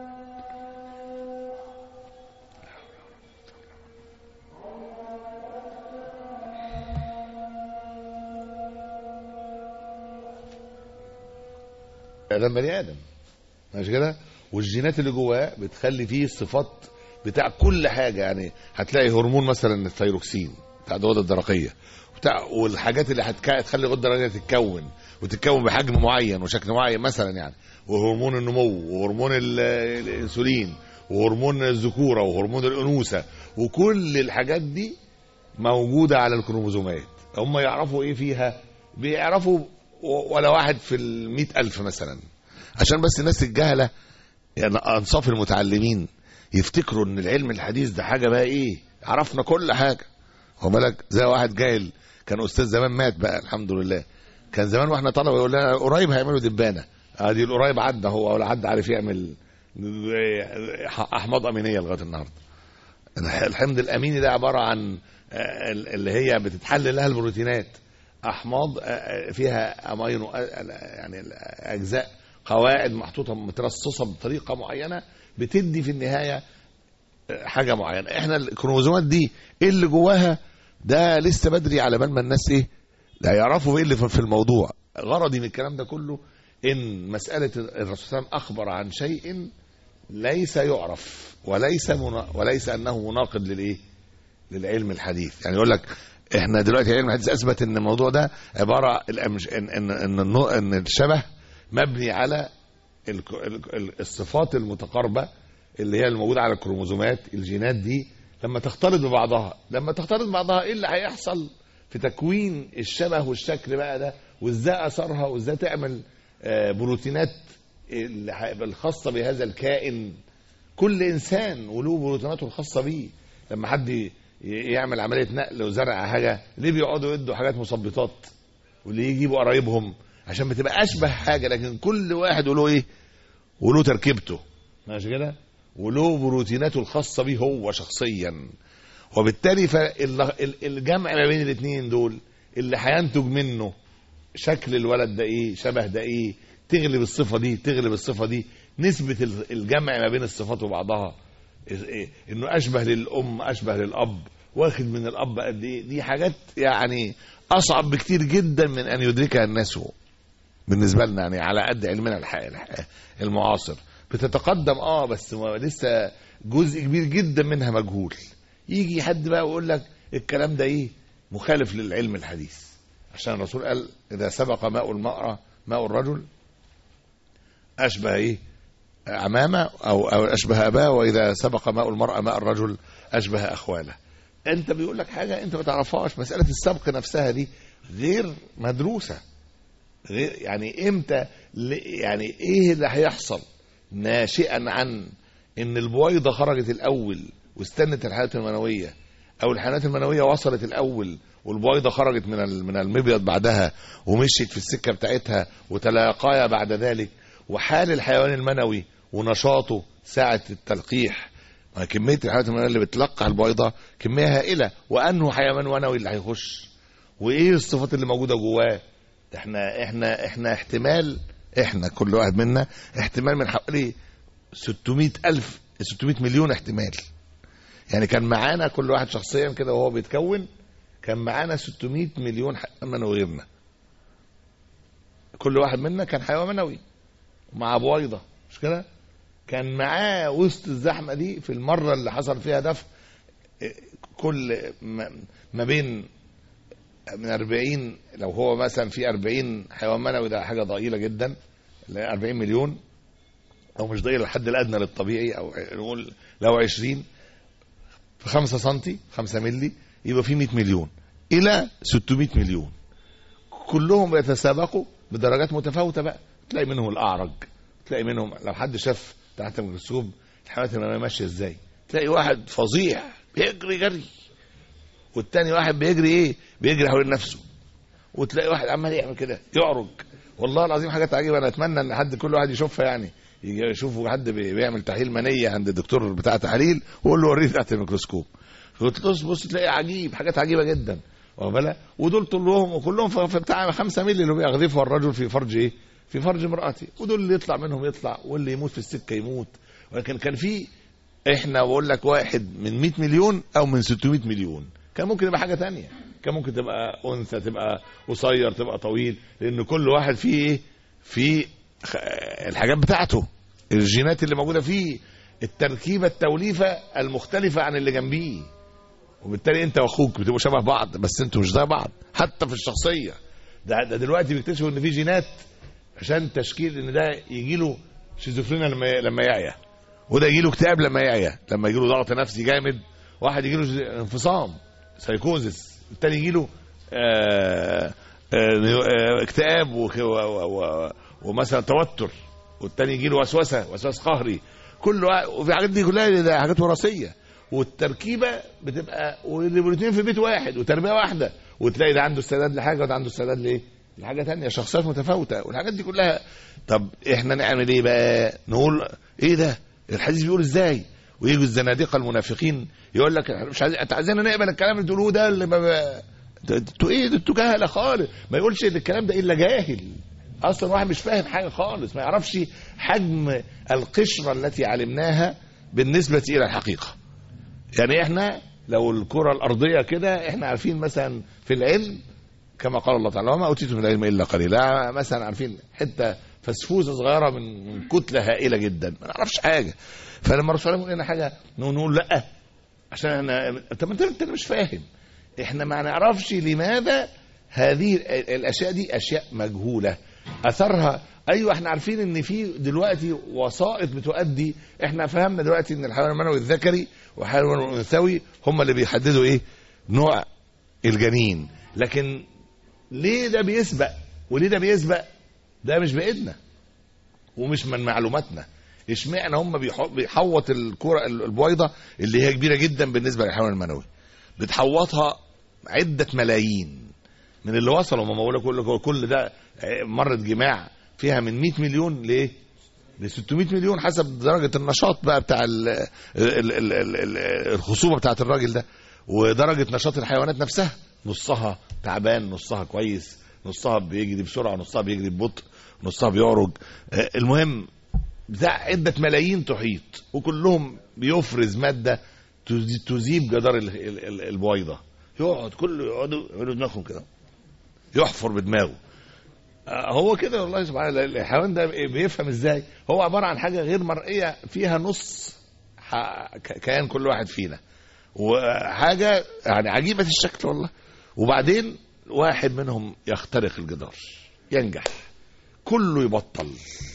ادم بني ادم ماشي كده والجينات اللي جواه بتخلي فيه الصفات بتاع كل حاجه يعني هتلاقي هرمون مثلا الثيروكسين بتاع الغده الدرقيه بتاع والحاجات اللي هتك- هتخلي الغده الدرقيه تتكون وتتكون بحجم معين وشكل معين مثلا يعني وهرمون النمو وهرمون ال- الانسولين وهرمون الذكوره وهرمون الانوثه وكل الحاجات دي موجوده على الكروموزومات هم يعرفوا ايه فيها بيعرفوا و- ولا واحد في المئة ألف مثلا عشان بس الناس الجهلة يعني أنصاف المتعلمين يفتكروا ان العلم الحديث ده حاجة بقى ايه عرفنا كل حاجة هو بالك زي واحد جاهل كان استاذ زمان مات بقى الحمد لله كان زمان واحنا طلبه يقول لنا قريب هيعملوا دبانه ادي القريب عدى هو ولا حد عارف يعمل احماض امينيه لغايه النهارده الحمض الاميني ده عباره عن آه، اللي هي بتتحلل لها البروتينات احماض آه، فيها امينو آه، يعني اجزاء قواعد محطوطه مترصصه بطريقه معينه بتدي في النهايه آه، حاجه معينه احنا الكروموزومات دي ايه اللي جواها ده لسه بدري على بال ما الناس ايه لا يعرفوا ايه اللي في في الموضوع غرضي من الكلام ده كله ان مساله الرسول صلى الله عليه وسلم اخبر عن شيء ليس يعرف وليس منا وليس انه مناقض للايه للعلم الحديث يعني يقول لك احنا دلوقتي العلم الحديث اثبت ان الموضوع ده عباره الأمش- ان ان ان, النو- إن الشبه مبني على ال- ال- ال- الصفات المتقاربه اللي هي الموجوده على الكروموزومات الجينات دي لما تختلط ببعضها لما تختلط ببعضها ايه اللي هيحصل في تكوين الشبه والشكل بقى ده وازاي اثرها وازاي تعمل آه، بروتينات اللي هيبقى الخاصه بهذا الكائن كل انسان وله بروتيناته الخاصه بيه لما حد ي- يعمل عمليه نقل وزرع حاجه ليه بيقعدوا يدوا حاجات مثبطات واللي يجيبوا قرايبهم عشان ما تبقى اشبه حاجه لكن كل واحد وله ايه وله تركيبته ماشي كده وله بروتيناته الخاصه بيه هو شخصيا وبالتالي فالجمع ما بين الاثنين دول اللي هينتج منه شكل الولد ده ايه شبه ده ايه تغلب الصفه دي تغلب الصفه دي نسبه ال- الجمع ما بين الصفات وبعضها إيه- إيه، انه اشبه للام اشبه للاب واخد من الاب قد ايه دي حاجات يعني اصعب بكتير جدا من ان يدركها الناس بالنسبه لنا يعني على قد علمنا الح- الح- المعاصر بتتقدم اه بس ما- لسه جزء كبير جدا منها مجهول يجي حد بقى ويقول لك الكلام ده ايه مخالف للعلم الحديث عشان الرسول قال اذا سبق ماء المرأة ماء الرجل اشبه ايه عمامة او او اشبه اباه واذا سبق ماء المرأة ماء الرجل اشبه اخواله انت بيقول لك حاجة انت ما تعرفهاش مسألة السبق نفسها دي غير مدروسة غير يعني امتى ل- يعني ايه اللي هيحصل ناشئا عن ان البويضة خرجت الاول واستنت الحالات المنوية او الحالات المنوية وصلت الاول والبويضة خرجت من ال- من المبيض بعدها ومشيت في السكة بتاعتها وتلاقايا بعد ذلك وحال الحيوان المنوي ونشاطه ساعة التلقيح ما كمية الحيوانات المنوية اللي بتلقح البويضة كمية هائلة وأنه حيوان منوي اللي هيخش وإيه الصفات اللي موجودة جواه احنا احنا احنا احتمال احنا كل واحد منا احتمال من حوالي 600 ألف 600 مليون احتمال يعني كان معانا كل واحد شخصيا كده وهو بيتكون كان معانا 600 مليون حيوان منوي غيرنا كل واحد منا كان حيوان منوي مع بويضة مش كده كان معاه وسط الزحمة دي في المرة اللي حصل فيها دفع اه، كل ما- ما بين من 40 لو هو مثلا في 40 حيوان منوي ده حاجة ضئيلة جدا اللي هي 40 مليون او مش ضئيلة الحد الادنى للطبيعي او نقول لو 20 في 5 سنتي 5 ملي يبقى في 100 مليون الى 600 مليون كلهم يتسابقوا بدرجات متفاوته بقى تلاقي منهم الاعرج تلاقي منهم لو حد شاف تحت الميكروسكوب الحيوانات المنويه ماشيه ازاي تلاقي واحد فظيع بيجري جري والتاني واحد بيجري ايه بيجري حوالين نفسه وتلاقي واحد عمال يعمل كده يعرج والله العظيم حاجات عجيبه انا اتمنى ان حد كل واحد يشوفها يعني يجي يشوفوا حد بي- بيعمل تحليل منيه عند الدكتور بتاع تحاليل ويقول له وريه تحت الميكروسكوب قلت له بص تلاقي عجيب حاجات عجيبه جدا واخد بالك؟ ودول كلهم وكلهم في في بتاع 5 مللي اللي بيغذفها الرجل في فرج ايه؟ في فرج امراته ودول اللي يطلع منهم يطلع واللي يموت في السكه يموت ولكن كان في احنا بقول لك واحد من 100 مليون او من 600 مليون كان ممكن يبقى حاجه تانية كان ممكن تبقى انثى تبقى قصير تبقى طويل لان كل واحد فيه ايه في خ- الحاجات بتاعته الجينات اللي موجوده فيه التركيبه التوليفه المختلفه عن اللي جنبيه وبالتالي انت واخوك بتبقوا شبه بعض بس انتوا مش زي بعض حتى في الشخصيه ده, ده دلوقتي بيكتشفوا ان في جينات عشان تشكيل ان ده يجي له شيزوفرينيا لما لما يعيا وده يجي له اكتئاب لما يعيا لما يجي له ضغط نفسي جامد واحد يجي له انفصام سايكوزس التاني يجي له آه، آه، آه، اكتئاب وك- و- و- و- ومثلا توتر والتاني يجي له وسوسه وسواس قهري كل وا- وفي حاجات دي كلها ده حاجات وراثيه والتركيبه بتبقى والاثنين في بيت واحد وتربيه واحده وتلاقي ده عنده استعداد لحاجه وده عنده استعداد لايه؟ لحاجه تانية شخصيات متفاوته والحاجات دي كلها طب احنا نعمل ايه بقى؟ نقول ايه ده؟ الحديث بيقول ازاي؟ ويجوا الزنادقه المنافقين يقول لك احنا مش عايزين انت عايزيننا نقبل الكلام اللي بتقولوه ده اللي ما ما- انتوا انتوا ايه ده انتوا جهله خالص ما يقولش الكلام ده الا جاهل اصلا واحد مش فاهم حاجه خالص ما يعرفش حجم القشره التي علمناها بالنسبه الى الحقيقه يعني احنا لو الكره الارضيه كده احنا عارفين مثلا في العلم كما قال الله تعالى وما اوتيتم من العلم الا قليلا مثلا عارفين حته فسفوسه صغيره من من كتله هائله جدا ما نعرفش حاجه فلما الرسول يقول لنا حاجه نقول نقول لا عشان انا طب انت انت مش فاهم احنا ما نعرفش لماذا هذه ال- الاشياء دي اشياء مجهوله اثرها ايوه احنا عارفين ان في دلوقتي وسائط بتؤدي احنا فهمنا دلوقتي ان الحيوان المنوي الذكري والحيوان الانثوي هم اللي بيحددوا ايه نوع الجنين لكن ليه ده بيسبق وليه ده بيسبق ده مش بايدنا ومش من معلوماتنا اشمعنى هم بيحو- بيحوط الكره البويضه اللي هي كبيره جدا بالنسبه للحيوان المنوي بتحوطها عده ملايين من اللي وصلوا ما بقول لك كل كل ده مرة جماع فيها من 100 مليون لايه؟ ل 600 مليون حسب درجة النشاط بقى بتاع ال ال ال ال ال الخصوبة بتاعت الراجل ده ودرجة نشاط الحيوانات نفسها نصها تعبان نصها كويس نصها بيجري بسرعة نصها بيجري ببطء نصها بيعرج آه، المهم بتاع عدة ملايين تحيط وكلهم بيفرز مادة تزي- تذيب جدار ال- ال- ال- البويضة يقعد كله يقعدوا يقعدوا دماغهم كده يحفر بدماغه آه، هو كده والله سبحان الله الحيوان ده بيفهم ازاي هو عبارة عن حاجة غير مرئية فيها نص ح- ك- كيان كل واحد فينا وحاجة يعني عجيبة الشكل والله وبعدين واحد منهم يخترق الجدار ينجح كله يبطل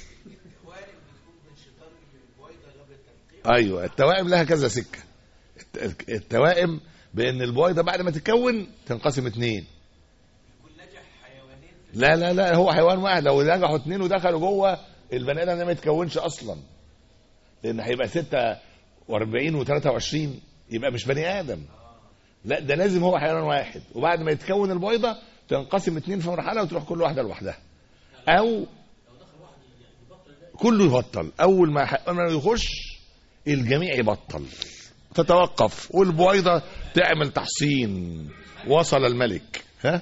ايوه التوائم لها كذا سكه الت- التوائم بان البويضه بعد ما تتكون تنقسم اتنين لا لا لا هو حيوان واحد لو نجحوا اتنين ودخلوا جوه البني ادم ده ما يتكونش اصلا لان هيبقى 46 و23 يبقى مش بني ادم لا ده لازم هو حيوان واحد وبعد ما يتكون البويضه تنقسم اتنين في مرحله وتروح كل واحده لوحدها او كله يبطل اول ما حيوان يخش الجميع يبطل تتوقف والبويضه تعمل تحصين وصل الملك ها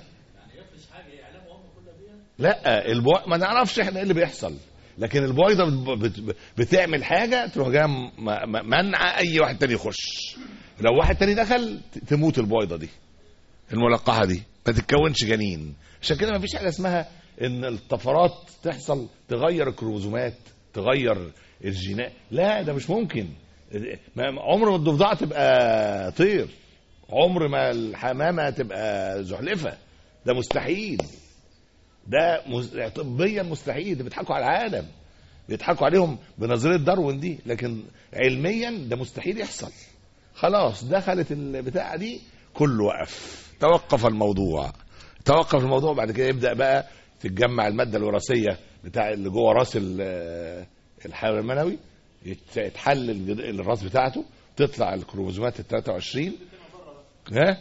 لا البو... ما نعرفش احنا ايه اللي بيحصل لكن البويضه بت... بت... بتعمل حاجه تروح جايه م... م... منع اي واحد تاني يخش لو واحد تاني دخل ت- تموت البويضه دي الملقحه دي ما تتكونش جنين عشان كده ما فيش حاجه اسمها ان الطفرات تحصل تغير الكروموزومات تغير الجينات لا ده مش ممكن ما- عمر ما الضفدعه تبقى طير عمر ما الحمامه تبقى زحلفه ده مستحيل ده مز- طبيا مستحيل ده بيضحكوا على العالم بيضحكوا عليهم بنظريه داروين دي لكن علميا ده مستحيل يحصل خلاص دخلت البتاعه دي كله وقف توقف الموضوع توقف الموضوع بعد كده يبدا بقى تتجمع الماده الوراثيه بتاع اللي جوه راس ال- الحيوان المنوي يت- يتحلل الجد- الراس بتاعته تطلع الكروموزومات ال 23 ها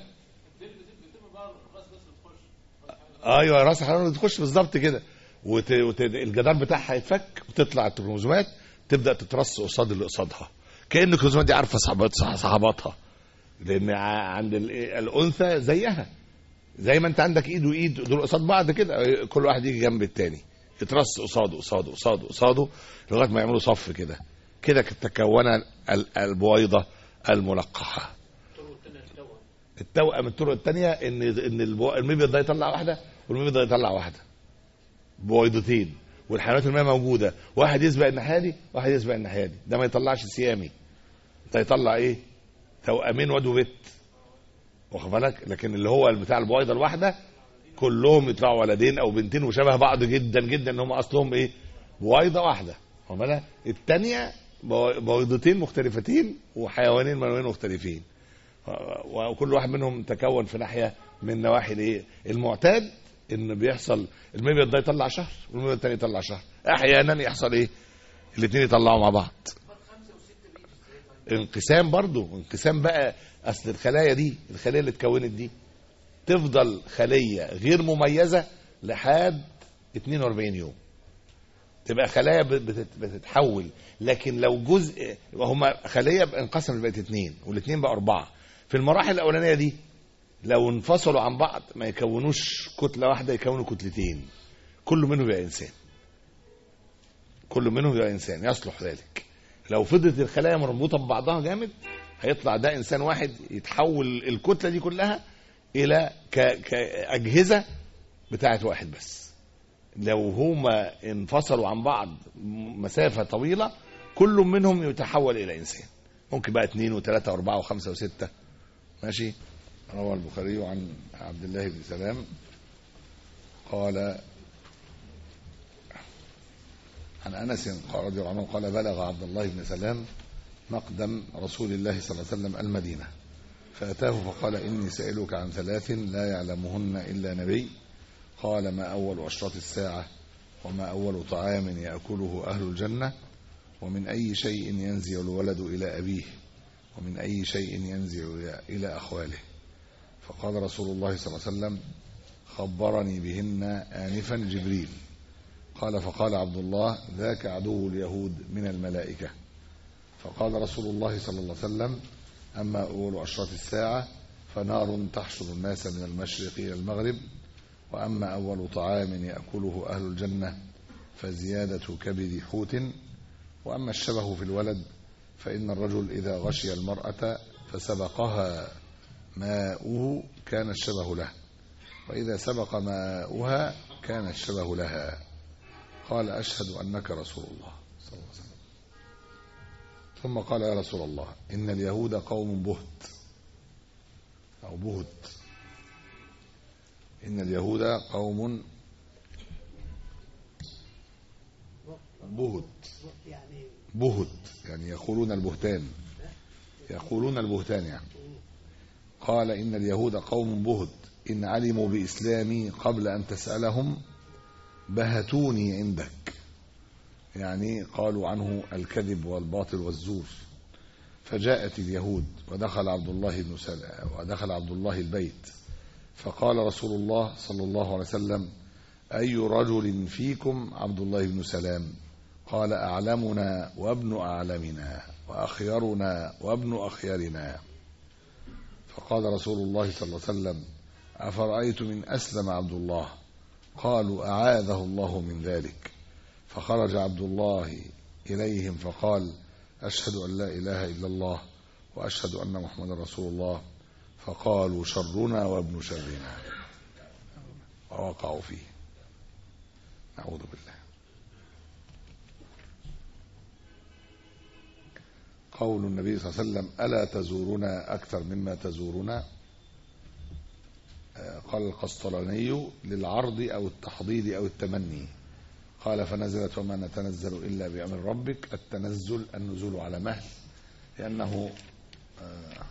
ايوه راس الحيوان تخش بالظبط كده وت... وت... الجدار بتاعها يتفك وتطلع الكروموزومات تبدا تترص قصاد اللي قصادها كان الكروموسومات دي عارفه صحبات صحباتها لان ع- عند ال- الانثى زيها زي ما انت عندك ايد وايد دول قصاد بعض كده كل واحد يجي جنب التاني يترص قصاده قصاده قصاده قصاده لغايه ما يعملوا صف كده كده تكون ال- البويضه الملقحه التوأم الطرق الثانيه ان ان البو- المبيض ده يطلع واحده والمبيض ده يطلع واحده بويضتين والحيوانات المائيه موجوده واحد يسبق الناحيه دي واحد يسبق الناحيه دي ده ما يطلعش سيامي ده يطلع ايه توأمين واد وبت واخد بالك لكن اللي هو بتاع البويضه الواحده كلهم يطلعوا ولدين او بنتين وشبه بعض جدا جدا ان هم اصلهم ايه بويضه واحده واخد بالك الثانيه بويضتين مختلفتين وحيوانين منويين مختلفين وكل واحد منهم تكون في ناحيه من نواحي الايه المعتاد ان بيحصل المبيض ده يطلع شهر والمبيض الثاني يطلع شهر احيانا يحصل ايه الاثنين يطلعوا مع بعض انقسام برضو انقسام بقى اصل الخلايا دي الخليه اللي اتكونت دي تفضل خليه غير مميزه لحد 42 يوم تبقى خلايا بت- بتت- بتتحول لكن لو جزء هما خليه انقسمت بقت اثنين والاثنين بقى اربعه في المراحل الاولانيه دي لو انفصلوا عن بعض ما يكونوش كتله واحده يكونوا كتلتين كل منهم يبقى انسان كل منهم يبقى انسان يصلح ذلك لو فضلت الخلايا مربوطه ببعضها جامد هيطلع ده انسان واحد يتحول الكتله دي كلها الى ك- كاجهزه بتاعت واحد بس لو هما انفصلوا عن بعض مسافه طويله كل منهم يتحول الى انسان ممكن بقى اثنين وثلاثه واربعه وخمسه وسته ماشي روى البخاري عن عبد الله بن سلام قال عن انس قال رضي الله عنه قال بلغ عبد الله بن سلام مقدم رسول الله صلى الله عليه وسلم المدينه فاتاه فقال اني سائلك عن ثلاث لا يعلمهن الا نبي قال ما اول اشراط الساعه وما اول طعام ياكله اهل الجنه ومن اي شيء ينزع الولد الى ابيه ومن اي شيء ينزع الى اخواله فقال رسول الله صلى الله عليه وسلم خبرني بهن انفا جبريل قال فقال عبد الله ذاك عدو اليهود من الملائكة فقال رسول الله صلى الله عليه وسلم أما أول أشراط الساعة فنار تحشر الناس من المشرق إلى المغرب وأما أول طعام يأكله أهل الجنة فزيادة كبد حوت وأما الشبه في الولد فإن الرجل إذا غشي المرأة فسبقها ماؤه كان الشبه له وإذا سبق ماؤها كان الشبه لها قال أشهد أنك رسول الله صلى الله عليه وسلم ثم قال يا رسول الله إن اليهود قوم بهت أو بهت إن اليهود قوم بهت يعني بهت يعني يقولون البهتان يقولون البهتان يعني قال إن اليهود قوم بهت إن علموا بإسلامي قبل أن تسألهم بهتوني عندك يعني قالوا عنه الكذب والباطل والزور فجاءت اليهود ودخل عبد الله بن سلام ودخل عبد الله البيت فقال رسول الله صلى الله عليه وسلم أي رجل فيكم عبد الله بن سلام قال أعلمنا وابن أعلمنا وأخيرنا وابن أخيرنا فقال رسول الله صلى الله عليه وسلم أفرأيت من أسلم عبد الله قالوا أعاذه الله من ذلك فخرج عبد الله إليهم فقال أشهد أن لا إله إلا الله وأشهد أن محمد رسول الله فقالوا شرنا وابن شرنا ووقعوا فيه نعوذ بالله قول النبي صلى الله عليه وسلم ألا تزورنا أكثر مما تزورنا آه، قال القسطلاني للعرض أو التحضيض أو التمني قال فنزلت وما نتنزل إلا بأمر ربك التنزل النزول على مهل لأنه آه،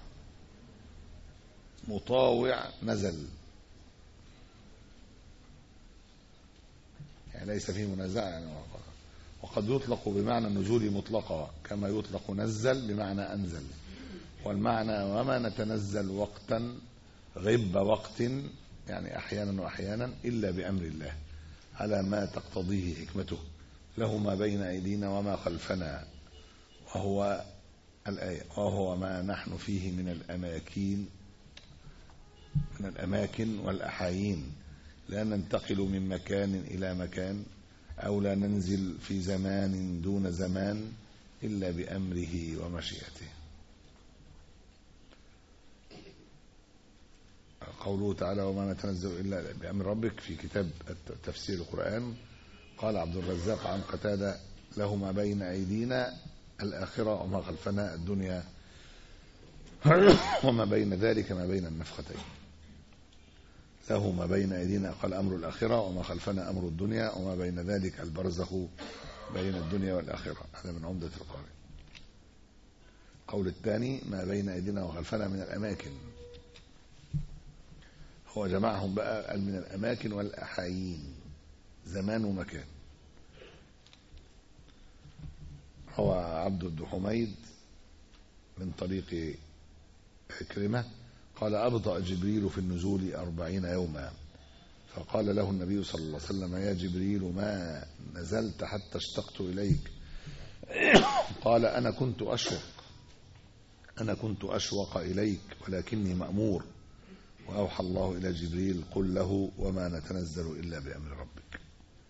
مطاوع نزل يعني ليس فيه منازعة يعني وقد يطلق بمعنى النزول مطلقا كما يطلق نزل بمعنى أنزل والمعنى وما نتنزل وقتا غب وقت يعني أحيانا وأحيانا إلا بأمر الله على ما تقتضيه حكمته له ما بين أيدينا وما خلفنا وهو الآية وهو ما نحن فيه من الأماكن من الأماكن والأحايين لا ننتقل من مكان إلى مكان أو لا ننزل في زمان دون زمان إلا بأمره ومشيئته قوله تعالى وما نتنزل إلا بأمر ربك في كتاب تفسير القرآن قال عبد الرزاق عن قتادة له ما بين أيدينا الآخرة وما خلفنا الدنيا وما بين ذلك ما بين النفختين له ما بين أيدينا قال أمر الآخرة وما خلفنا أمر الدنيا وما بين ذلك البرزخ بين الدنيا والآخرة هذا من عمدة القارئ قول الثاني ما بين أيدينا وخلفنا من الأماكن هو جمعهم بقى قال من الأماكن والأحايين زمان ومكان روى عبد بن حميد من طريق عكرمة قال أبطأ جبريل في النزول أربعين يوما فقال له النبي صلى الله عليه وسلم يا جبريل ما نزلت حتى اشتقت إليك قال أنا كنت أشوق أنا كنت أشوق إليك ولكني مأمور وأوحى الله إلى جبريل قل له وما نتنزل إلا بأمر ربك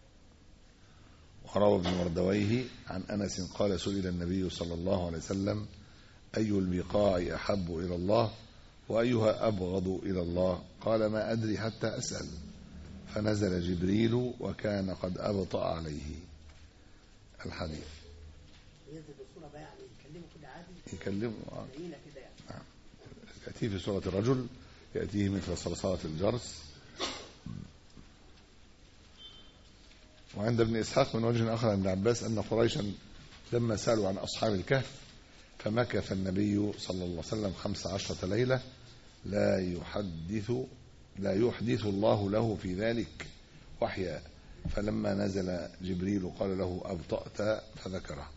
وروى ابن مردويه عن أنس قال سئل النبي صلى الله عليه وسلم أي البقاع أحب إلى الله وأيها أبغض إلى الله قال ما أدري حتى أسأل فنزل جبريل وكان قد أبطأ عليه الحديث ينزل بصورة بقى يعني يكلمه كده عادي يكلم آه. جميلة كده يعني يأتيه في سورة الرجل يأتيه مثل صلصلة الجرس وعند ابن إسحاق من وجه آخر عن ابن عباس أن قريشا لما سألوا عن أصحاب الكهف فمكث النبي صلى الله عليه وسلم خمس عشرة ليلة لا يحدث لا يحدث الله له في ذلك وحيا فلما نزل جبريل قال له أبطأت فذكره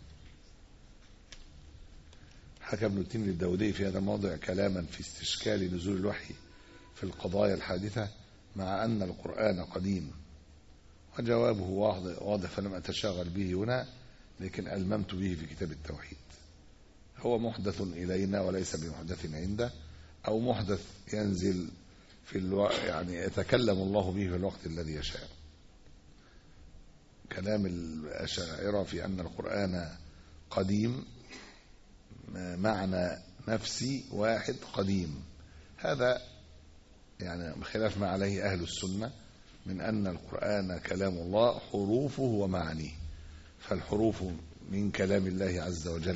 حكى ابن التيمي الداودي في هذا الموضع كلاما في استشكال نزول الوحي في القضايا الحادثة مع أن القرآن قديم وجوابه واضح, واضح فلم أتشاغل به هنا لكن ألممت به في كتاب التوحيد هو محدث إلينا وليس بمحدث عنده أو محدث ينزل في الو... يعني يتكلم الله به في الوقت الذي يشاء كلام الأشاعرة في أن القرآن قديم معنى نفسي واحد قديم هذا يعني خلاف ما عليه أهل السنة من أن القرآن كلام الله حروفه ومعانيه فالحروف من كلام الله عز وجل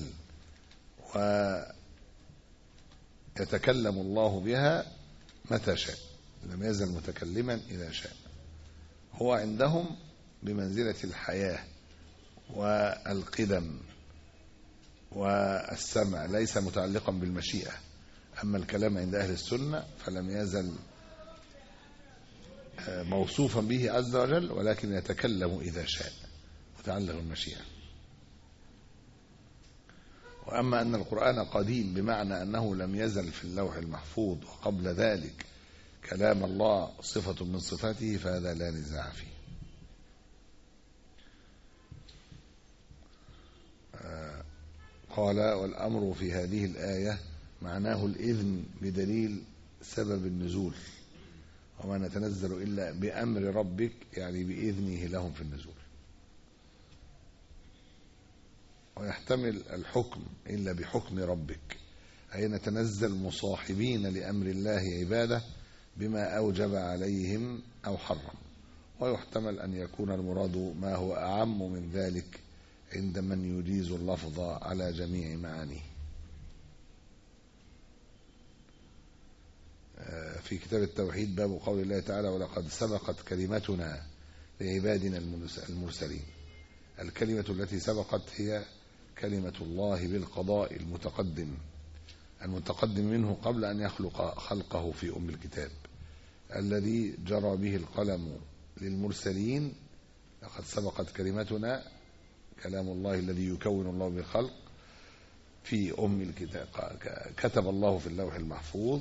ويتكلم الله بها متى شاء لم يزل متكلما إذا شاء هو عندهم بمنزلة الحياة والقدم والسمع ليس متعلقا بالمشيئة أما الكلام عند أهل السنة فلم يزل موصوفا به عز وجل ولكن يتكلم إذا شاء متعلق بالمشيئة وأما أن القرآن قديم بمعنى أنه لم يزل في اللوح المحفوظ وقبل ذلك كلام الله صفة من صفاته فهذا لا نزاع فيه قال والأمر في هذه الآية معناه الإذن بدليل سبب النزول وما نتنزل إلا بأمر ربك يعني بإذنه لهم في النزول ويحتمل الحكم إلا بحكم ربك أي نتنزل مصاحبين لأمر الله عباده بما أوجب عليهم أو حرم ويحتمل أن يكون المراد ما هو أعم من ذلك عند من يجيز اللفظ على جميع معانيه في كتاب التوحيد باب قول الله تعالى ولقد سبقت كلمتنا لعبادنا المرسلين الكلمة التي سبقت هي كلمة الله بالقضاء المتقدم المتقدم منه قبل أن يخلق خلقه في أم الكتاب الذي جرى به القلم للمرسلين لقد سبقت كلمتنا كلام الله الذي يكون الله بالخلق في أم الكتاب كتب الله في اللوح المحفوظ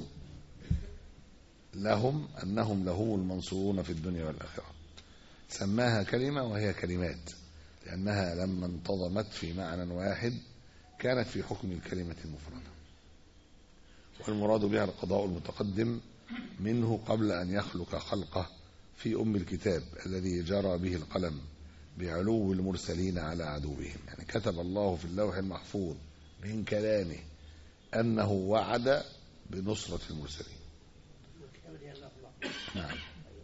لهم أنهم لهم المنصورون في الدنيا والآخرة سماها كلمة وهي كلمات لأنها لما انتظمت في معنى واحد كانت في حكم الكلمة المفردة والمراد بها القضاء المتقدم منه قبل أن يخلق خلقه في أم الكتاب الذي جرى به القلم بعلو المرسلين على عدوهم يعني كتب الله في اللوح المحفوظ من كلامه أنه وعد بنصرة المرسلين الكتاب دي الله الله نعم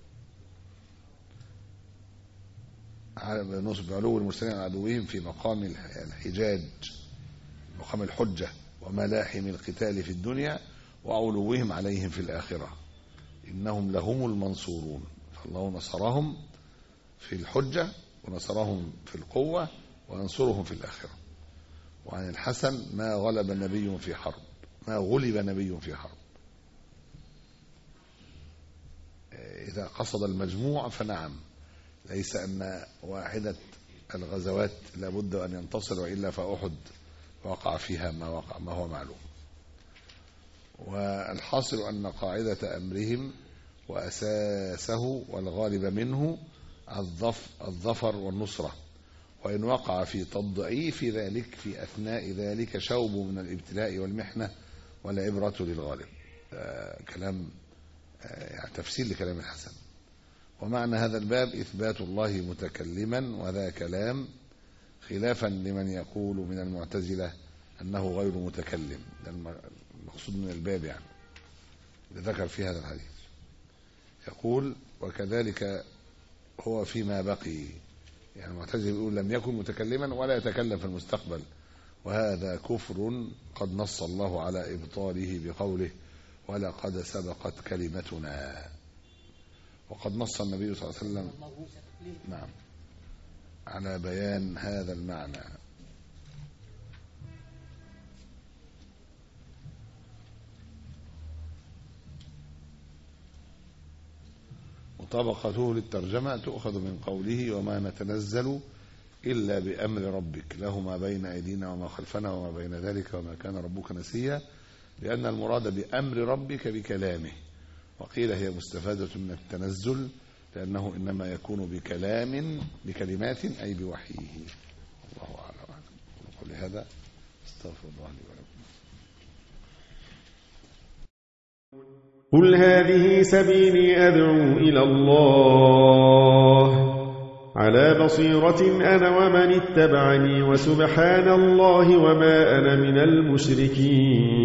على نصب علو المرسلين على عدوهم في مقام الح- الحجاج مقام الحجة وملاحم القتال في الدنيا وعلوهم عليهم في الآخرة إنهم لهم المنصورون فالله نصرهم في الحجة ونصرهم في القوة وينصرهم في الآخرة وعن الحسن ما غلب نبي في حرب ما غلب نبي في حرب إذا قصد المجموع فنعم ليس أن واحدة الغزوات لابد أن ينتصر وإلا فأحد وقع فيها ما وقع ما هو معلوم والحاصل أن قاعدة أمرهم وأساسه والغالب منه الظف الظفر والنصرة وإن وقع في تضعيف ذلك في أثناء ذلك شوب من الابتلاء والمحنة والعبرة للغالب آه كلام آه يعني تفسير لكلام الحسن ومعنى هذا الباب إثبات الله متكلما وذا كلام خلافا لمن يقول من المعتزلة أنه غير متكلم ده الم- المقصود من الباب يعني اللي ذكر في هذا الحديث يقول وكذلك هو فيما بقي يعني المعتزلة يقول لم يكن متكلما ولا يتكلم في المستقبل وهذا كفر قد نص الله على إبطاله بقوله ولقد سبقت كلمتنا وقد نص النبي صلى الله عليه وسلم الله تكليم نعم على بيان هذا المعنى مطابقته للترجمة تؤخذ من قوله وما نتنزل إلا بأمر ربك له ما بين أيدينا وما خلفنا وما بين ذلك وما كان ربك نسيا لأن المراد بأمر ربك بكلامه وقيل هي مستفادة من التنزل لأنه إنما يكون بكلام بكلمات أي بوحيه الله أعلم وقل هذا استغفر الله لي ولكم قل هذه سبيلي أدعو إلى الله على بصيرة أنا ومن اتبعني وسبحان الله وما أنا من المشركين